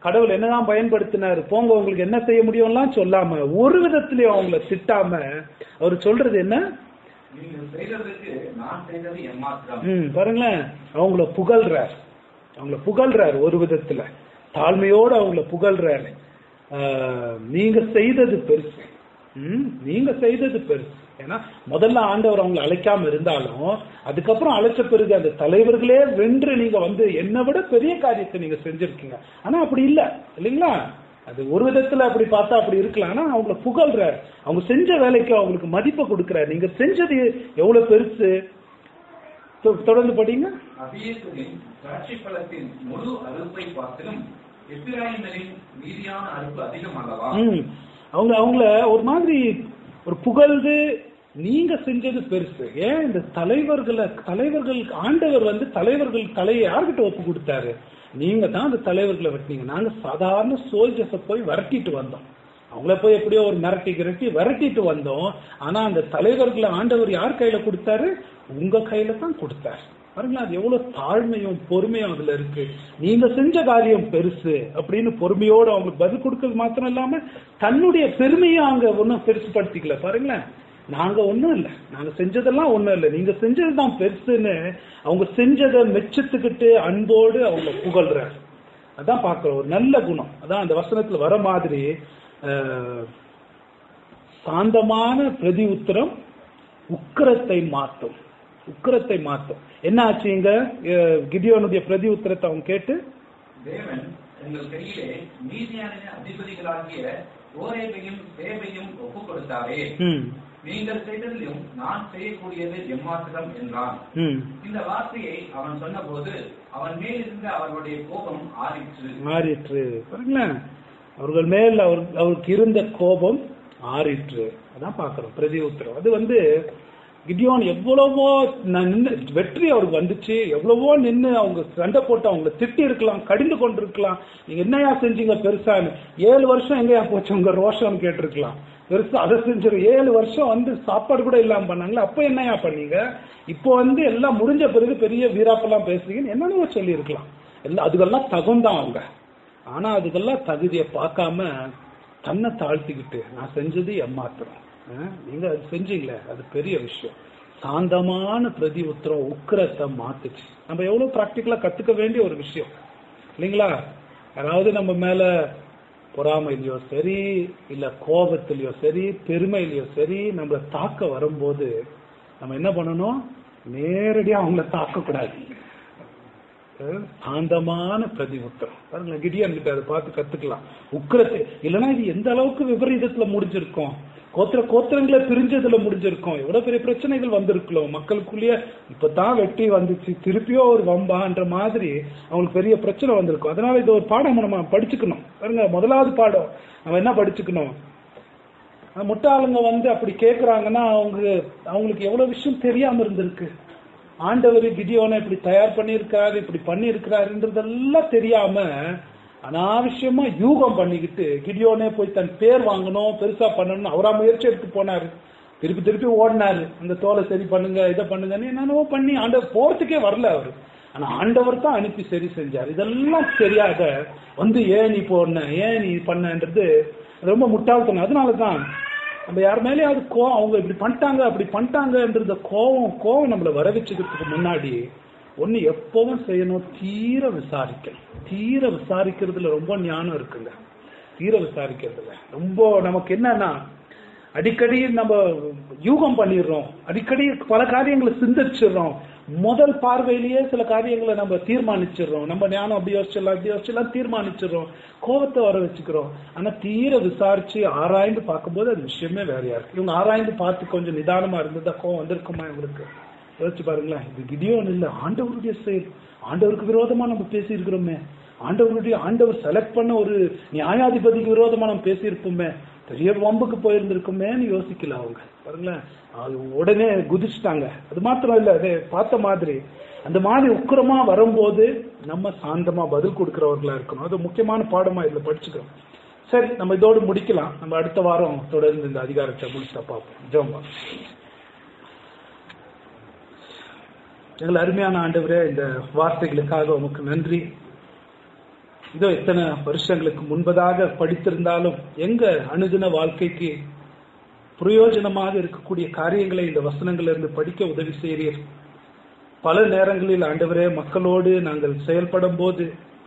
கடவுள் என்னதான் பயன்படுத்தினாரு போங்க உங்களுக்கு என்ன செய்ய முடியும்லாம் சொல்லாம ஒரு விதத்திலயும் அவங்கள திட்டாம அவர் சொல்றது என்ன நீங்கள் செய்ததற்கு நான் செய்தது எம்மாத்திரம் ம் பாருங்களேன் அவங்கள புகழ்றார் அவங்கள புகழ்றார் ஒரு விதத்துல தாழ்மையோடு அவங்கள புகழ்றாரு ஆஹ், நீங்க செய்தது பெருசு ம், நீங்க செய்தது பெருசு ஏன்னா முதல்ல ஆண்டவர் அவங்களை அழைக்காம இருந்தாலும் அதுக்கப்புறம் அழைச்ச பிறகு அந்த தலைவர்களே வென்று நீங்க வந்து என்னை விட பெரிய காரியத்தை நீங்க செஞ்சிருக்கீங்க ஆனா அப்படி இல்ல இல்லைங்களா அது ஒரு விதத்துல அப்படி பார்த்தா அப்படி இருக்கலாம் ஆனா அவங்கள புகழ்றார் அவங்க செஞ்ச வேலைக்கு அவங்களுக்கு மதிப்பை கொடுக்குறாரு நீங்க செஞ்சது எவ்வளவு பெருசு தொ- தொடர்ந்து படிங்க அபியேசரின் திராட்சை பழத்தின் முழு அறுப்பை பார்த்திலும் எப்பிராயிமரின் மீதியான அறுப்பு அதிகம் அல்லவா ம். அவங்க அவங்கள ஒரு மாதிரி ஒரு புகழ்ந்து நீங்க செஞ்சது பெருசு ஏன் இந்த தலைவர்களை தலைவர்கள் ஆண்டவர் வந்து தலைவர்கள் தலையை யார்கிட்ட ஒப்பு கொடுத்தாரு நீங்க தான் அந்த தலைவர்களை வெட்டினீங்க நாங்க சாதாரண சோல்ஜர்ஸை போய் விரட்டிட்டு வந்தோம் அவங்கள போய் எப்படியோ ஒரு மிரட்டி கிரட்டி விரட்டிட்டு வந்தோம் ஆனா அந்த தலைவர்களை ஆண்டவர் யார் கையில கொடுத்தாரு உங்க கையில தான் கொடுத்தாரு பாருங்களா அது எவ்வளவு தாழ்மையும் பொறுமையும் அதுல இருக்கு நீங்க செஞ்ச காரியம் பெருசு அப்படின்னு பொறுமையோடு அவங்களுக்கு பதில் கொடுக்கறது மாத்திரம் இல்லாம தன்னுடைய பெருமையை அவங்க ஒன்றும் பெருசுப்படுத்திக்கல பாருங்களேன் நாங்க ஒண்ணும் இல்ல நாங்க செஞ்சதெல்லாம் ஒண்ணும் இல்ல நீங்க செஞ்சதுதான் பெருசுன்னு அவங்க செஞ்சதை மெச்சத்துக்கிட்டு அன்போடு அவங்க புகழ்றாரு அதான் பார்க்கிறோம் ஒரு நல்ல குணம் அதான் அந்த வசனத்துல வர மாதிரி அஹ், சாந்தமான பிரதி உத்தரம் உக்கிரத்தை மாற்றும் உக்கிரத்தை மாற்றும் என்ன ஆச்சு இங்க அஹ், கிதியோனுடைய பிரதி உத்தரத்தை அவங்க கேட்டு தேவன் உங்கள் கையிலே மீதியான அதிபதிகளாகிய ஓரேபையும் சேவையும் ஒப்புக் கொடுத்தாரே ம், நீங்கள் செய்ததிலும் நான் செய்யக்கூடியது எம்மாத்திரம் என்றான் ம், இந்த வார்த்தையை அவன் சொன்னபோது அவன் மேல் இருந்த அவர்களுடைய கோபம் ஆறிற்று மாறிற்று பாருங்களேன் அவர்கள் மேல் அவர் அவருக்கு இருந்த கோபம் ஆறிற்று அதான் பார்க்கிறோம் பிரதி உத்தரம் அது வந்து கிடியோன் எவ்வளவோ நான் நின்னு வெற்றி அவருக்கு வந்துச்சு எவ்வளவோ நின்னு அவங்க சண்டை போட்டு அவங்கள திட்டி இருக்கலாம் கடிந்து கொண்டிருக்கலாம் நீங்க என்னையா செஞ்சீங்க பெருசான்னு ஏழு வருஷம் எங்கயா போச்சு உங்க ரோஷம் கேட்டிருக்கலாம் பெருசா அதை செஞ்சிரு ஏழு வருஷம் வந்து சாப்பாடு கூட இல்லாம பண்ணாங்களே அப்ப என்னையா பண்ணீங்க இப்போ வந்து எல்லாம் முடிஞ்ச பிறகு பெரிய வீராப்பெல்லாம் பேசுறீங்கன்னு என்னென்னவோ சொல்லி இருக்கலாம் எல்லாம் அதுக்கெல்லாம் தகுந்தான் அவங்க ஆனா அதுக்கெல்லாம் தகுதியை பார்க்காம தன்னை தாழ்த்திக்கிட்டு நான் செஞ்சது எம்மாத்திரம் அஹ், நீங்க அது செஞ்சீங்களே அது பெரிய விஷயம் சாந்தமான பிரதி உத்தரம் உக்கிரத்தை மாத்துச்சு நம்ம எவ்வளவு பிராக்டிக்கலா கத்துக்க வேண்டிய ஒரு விஷயம் இல்லைங்களா யாராவது நம்ம மேல பொறாமையிலயோ சரி இல்ல கோபத்திலயோ சரி பெருமையிலயோ சரி நம்மள தாக்க வரும்போது நம்ம என்ன பண்ணணும் நேரடியா அவங்கள தாக்க கூடாது அஹ் சாந்தமான பிரதி உத்தரம் பாருங்களேன் கிடியன் கிட்ட அதை பார்த்து கத்துக்கலாம் உக்கிரத்தை இல்லைன்னா இது எந்த அளவுக்கு விபரீதத்துல முடிஞ்சிருக்கும் கோத்திர கோத்திரங்களை பிரிஞ்சதுல முடிஞ்சிருக்கும் எவ்வளவு பெரிய பிரச்சனைகள் வந்திருக்கலாம் மக்களுக்குள்ளேயே இப்பதான் வெட்டி வந்துச்சு திருப்பியோ ஒரு வம்பான்ற மாதிரி அவங்களுக்கு பெரிய பிரச்சனை வந்திருக்கும் அதனால இது ஒரு பாடம் நம்ம படிச்சுக்கணும் பாருங்க முதலாவது பாடம் நம்ம என்ன படிச்சுக்கணும் அந்த முட்டாளுங்க வந்து அப்படி கேக்குறாங்கன்னா அவங்க அவங்களுக்கு எவ்வளவு விஷயம் தெரியாம இருந்திருக்கு ஆண்டவர் கிடியோனை இப்படி தயார் பண்ணியிருக்காரு இப்படி பண்ணியிருக்கிறாருன்றதெல்லாம் தெரியாம அனாவசியமா யூகம் பண்ணிக்கிட்டு கிடியோனே போய் தன் பேர் வாங்கணும் பெருசா பண்ணணும் அவரா முயற்சி எடுத்து போனாரு திருப்பி திருப்பி ஓடினாரு அந்த தோலை சரி பண்ணுங்க இதை பண்ணுங்கன்னு என்னென்னவோ பண்ணி ஆண்டவர் போறதுக்கே வரல அவரு ஆனா ஆண்டவர் தான் அனுப்பி சரி செஞ்சார் இதெல்லாம் தெரியாத வந்து ஏன் நீ போன ஏன் நீ பண்ணன்றது ரொம்ப முட்டாள்தனம் அதனால தான் நம்ம யார் மேலேயாவது கோவம் அவங்க இப்படி பண்ணிட்டாங்க அப்படி பண்ணிட்டாங்கன்றத கோவம் கோவம் நம்மளை வர வச்சுக்கிறதுக்கு முன்னாடி ஒண்ணு எப்பவும் செய்யணும் தீர விசாரிக்கணும் தீர விசாரிக்கிறதுல ரொம்ப ஞானம் இருக்குங்க தீர விசாரிக்கிறதுல ரொம்ப நமக்கு என்னன்னா அடிக்கடி நம்ம யூகம் பண்ணிடுறோம் அடிக்கடி பல காரியங்களை சிந்திச்சிடுறோம் முதல் பார்வையிலேயே சில காரியங்களை நம்ம தீர்மானிச்சிடுறோம் நம்ம ஞானம் அப்படி யோசிச்சிடலாம் அப்படி யோசிச்சிடலாம் தீர்மானிச்சிடுறோம் கோபத்தை வர வச்சுக்கிறோம் ஆனா தீர விசாரிச்சு ஆராய்ந்து பார்க்கும்போது அது விஷயமே வேறையா இருக்கு இவங்க ஆராய்ந்து பார்த்து கொஞ்சம் நிதானமா இருந்ததா கோவம் வந்திருக்குமா இவங்களுக்கு யோசிச்சு பாருங்களேன் இது கிடியோன் இல்ல ஆண்டவருடைய செயல் ஆண்டவருக்கு விரோதமா நம்ம பேசி இருக்கிறோமே ஆண்டவருடைய ஆண்டவர் செலக்ட் பண்ண ஒரு நியாயாதிபதிக்கு விரோதமா நம்ம பேசியிருப்போமே பெரிய வம்புக்கு போயிருந்திருக்குமேன்னு யோசிக்கல அவங்க பாருங்களேன் அது உடனே குதிச்சுட்டாங்க அது மாத்திரம் இல்ல அதே பார்த்த மாதிரி அந்த மாதிரி உக்கிரமா வரும்போது நம்ம சாந்தமா பதில் கொடுக்கிறவர்களா இருக்கணும் அது முக்கியமான பாடமா இதுல படிச்சுக்கிறோம் சரி நம்ம இதோடு முடிக்கலாம் நம்ம அடுத்த வாரம் தொடர்ந்து இந்த அதிகாரத்தை முடிச்சா பார்ப்போம் ஜோம்பா எங்கள் அருமையான ஆண்டவரே இந்த வார்த்தைகளுக்காக உமக்கு நன்றி இதோ எத்தனை வருஷங்களுக்கு முன்பதாக படித்திருந்தாலும் எங்க அணுதின வாழ்க்கைக்கு பிரயோஜனமாக இருக்கக்கூடிய காரியங்களை இந்த வசனங்கள்ல இருந்து படிக்க உதவி செய்கிறீர் பல நேரங்களில் ஆண்டவரே மக்களோடு நாங்கள் செயல்படும் போது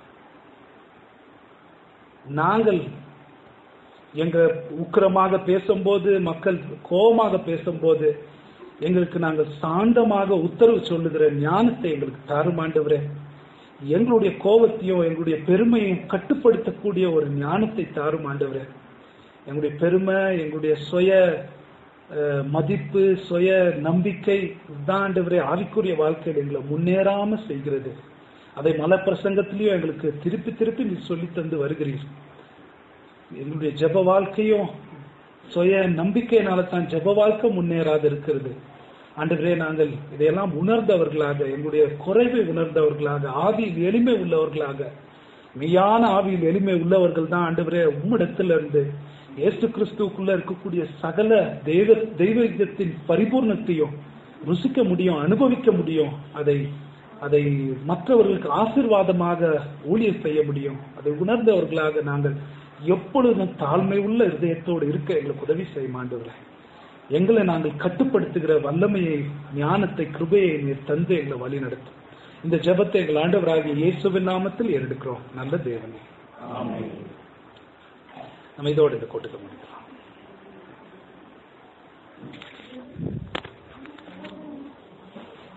நாங்கள் எங்க உக்கிரமாக பேசும்போது மக்கள் கோபமாக பேசும்போது எங்களுக்கு நாங்கள் சாந்தமாக உத்தரவு சொல்லுகிற ஞானத்தை எங்களுக்கு தாருமாண்டவரே எங்களுடைய கோபத்தையும் எங்களுடைய பெருமையும் கட்டுப்படுத்தக்கூடிய ஒரு ஞானத்தை தாரும் ஆண்டவரே எங்களுடைய பெருமை எங்களுடைய சுய அஹ், மதிப்பு சுய நம்பிக்கை இதுதான் ஆண்டவரே ஆவிக்குரிய வாழ்க்கையில் எங்களை முன்னேறாம செய்கிறது அதை மல பிரசங்கத்திலையும் எங்களுக்கு திருப்பி திருப்பி நீ சொல்லி தந்து வருகிறீர் எங்களுடைய ஜெப வாழ்க்கையும் சுய நம்பிக்கையினால தான் ஜெப வாழ்க்கை முன்னேறாது இருக்கிறது ஆண்டவரே நாங்கள் இதையெல்லாம் உணர்ந்தவர்களாக எங்களுடைய குறைவை உணர்ந்தவர்களாக ஆவியில் எளிமை உள்ளவர்களாக மெய்யான ஆவியில் எளிமை உள்ளவர்கள் தான் ஆண்டவரே உம்மிடத்துல இருந்து இயேசு கிறிஸ்துவுக்குள்ள இருக்கக்கூடிய சகல தெய்வ தெய்வீகத்தின் பரிபூர்ணத்தையும் ருசிக்க முடியும் அனுபவிக்க முடியும் அதை அதை மற்றவர்களுக்கு ஆசீர்வாதமாக ஊழியர் செய்ய முடியும் அதை உணர்ந்தவர்களாக நாங்கள் எப்பொழுதும் தாழ்மை உள்ள இருதயத்தோடு இருக்க எங்களுக்கு உதவி செய்ய மாண்டவரே எங்களை நாங்கள் கட்டுப்படுத்துகிற வல்லமையை ஞானத்தை கிருபையை நீர் தந்து எங்களை வழி நடத்தும் இந்த ஜெபத்தை எங்கள் ஆண்டவராகிய இயேசுவின் நாமத்தில் ஏறெடுக்கிறோம் நல்ல தேவனே நம்ம இதோடு இந்த கூட்டத்தை முடிக்கலாம்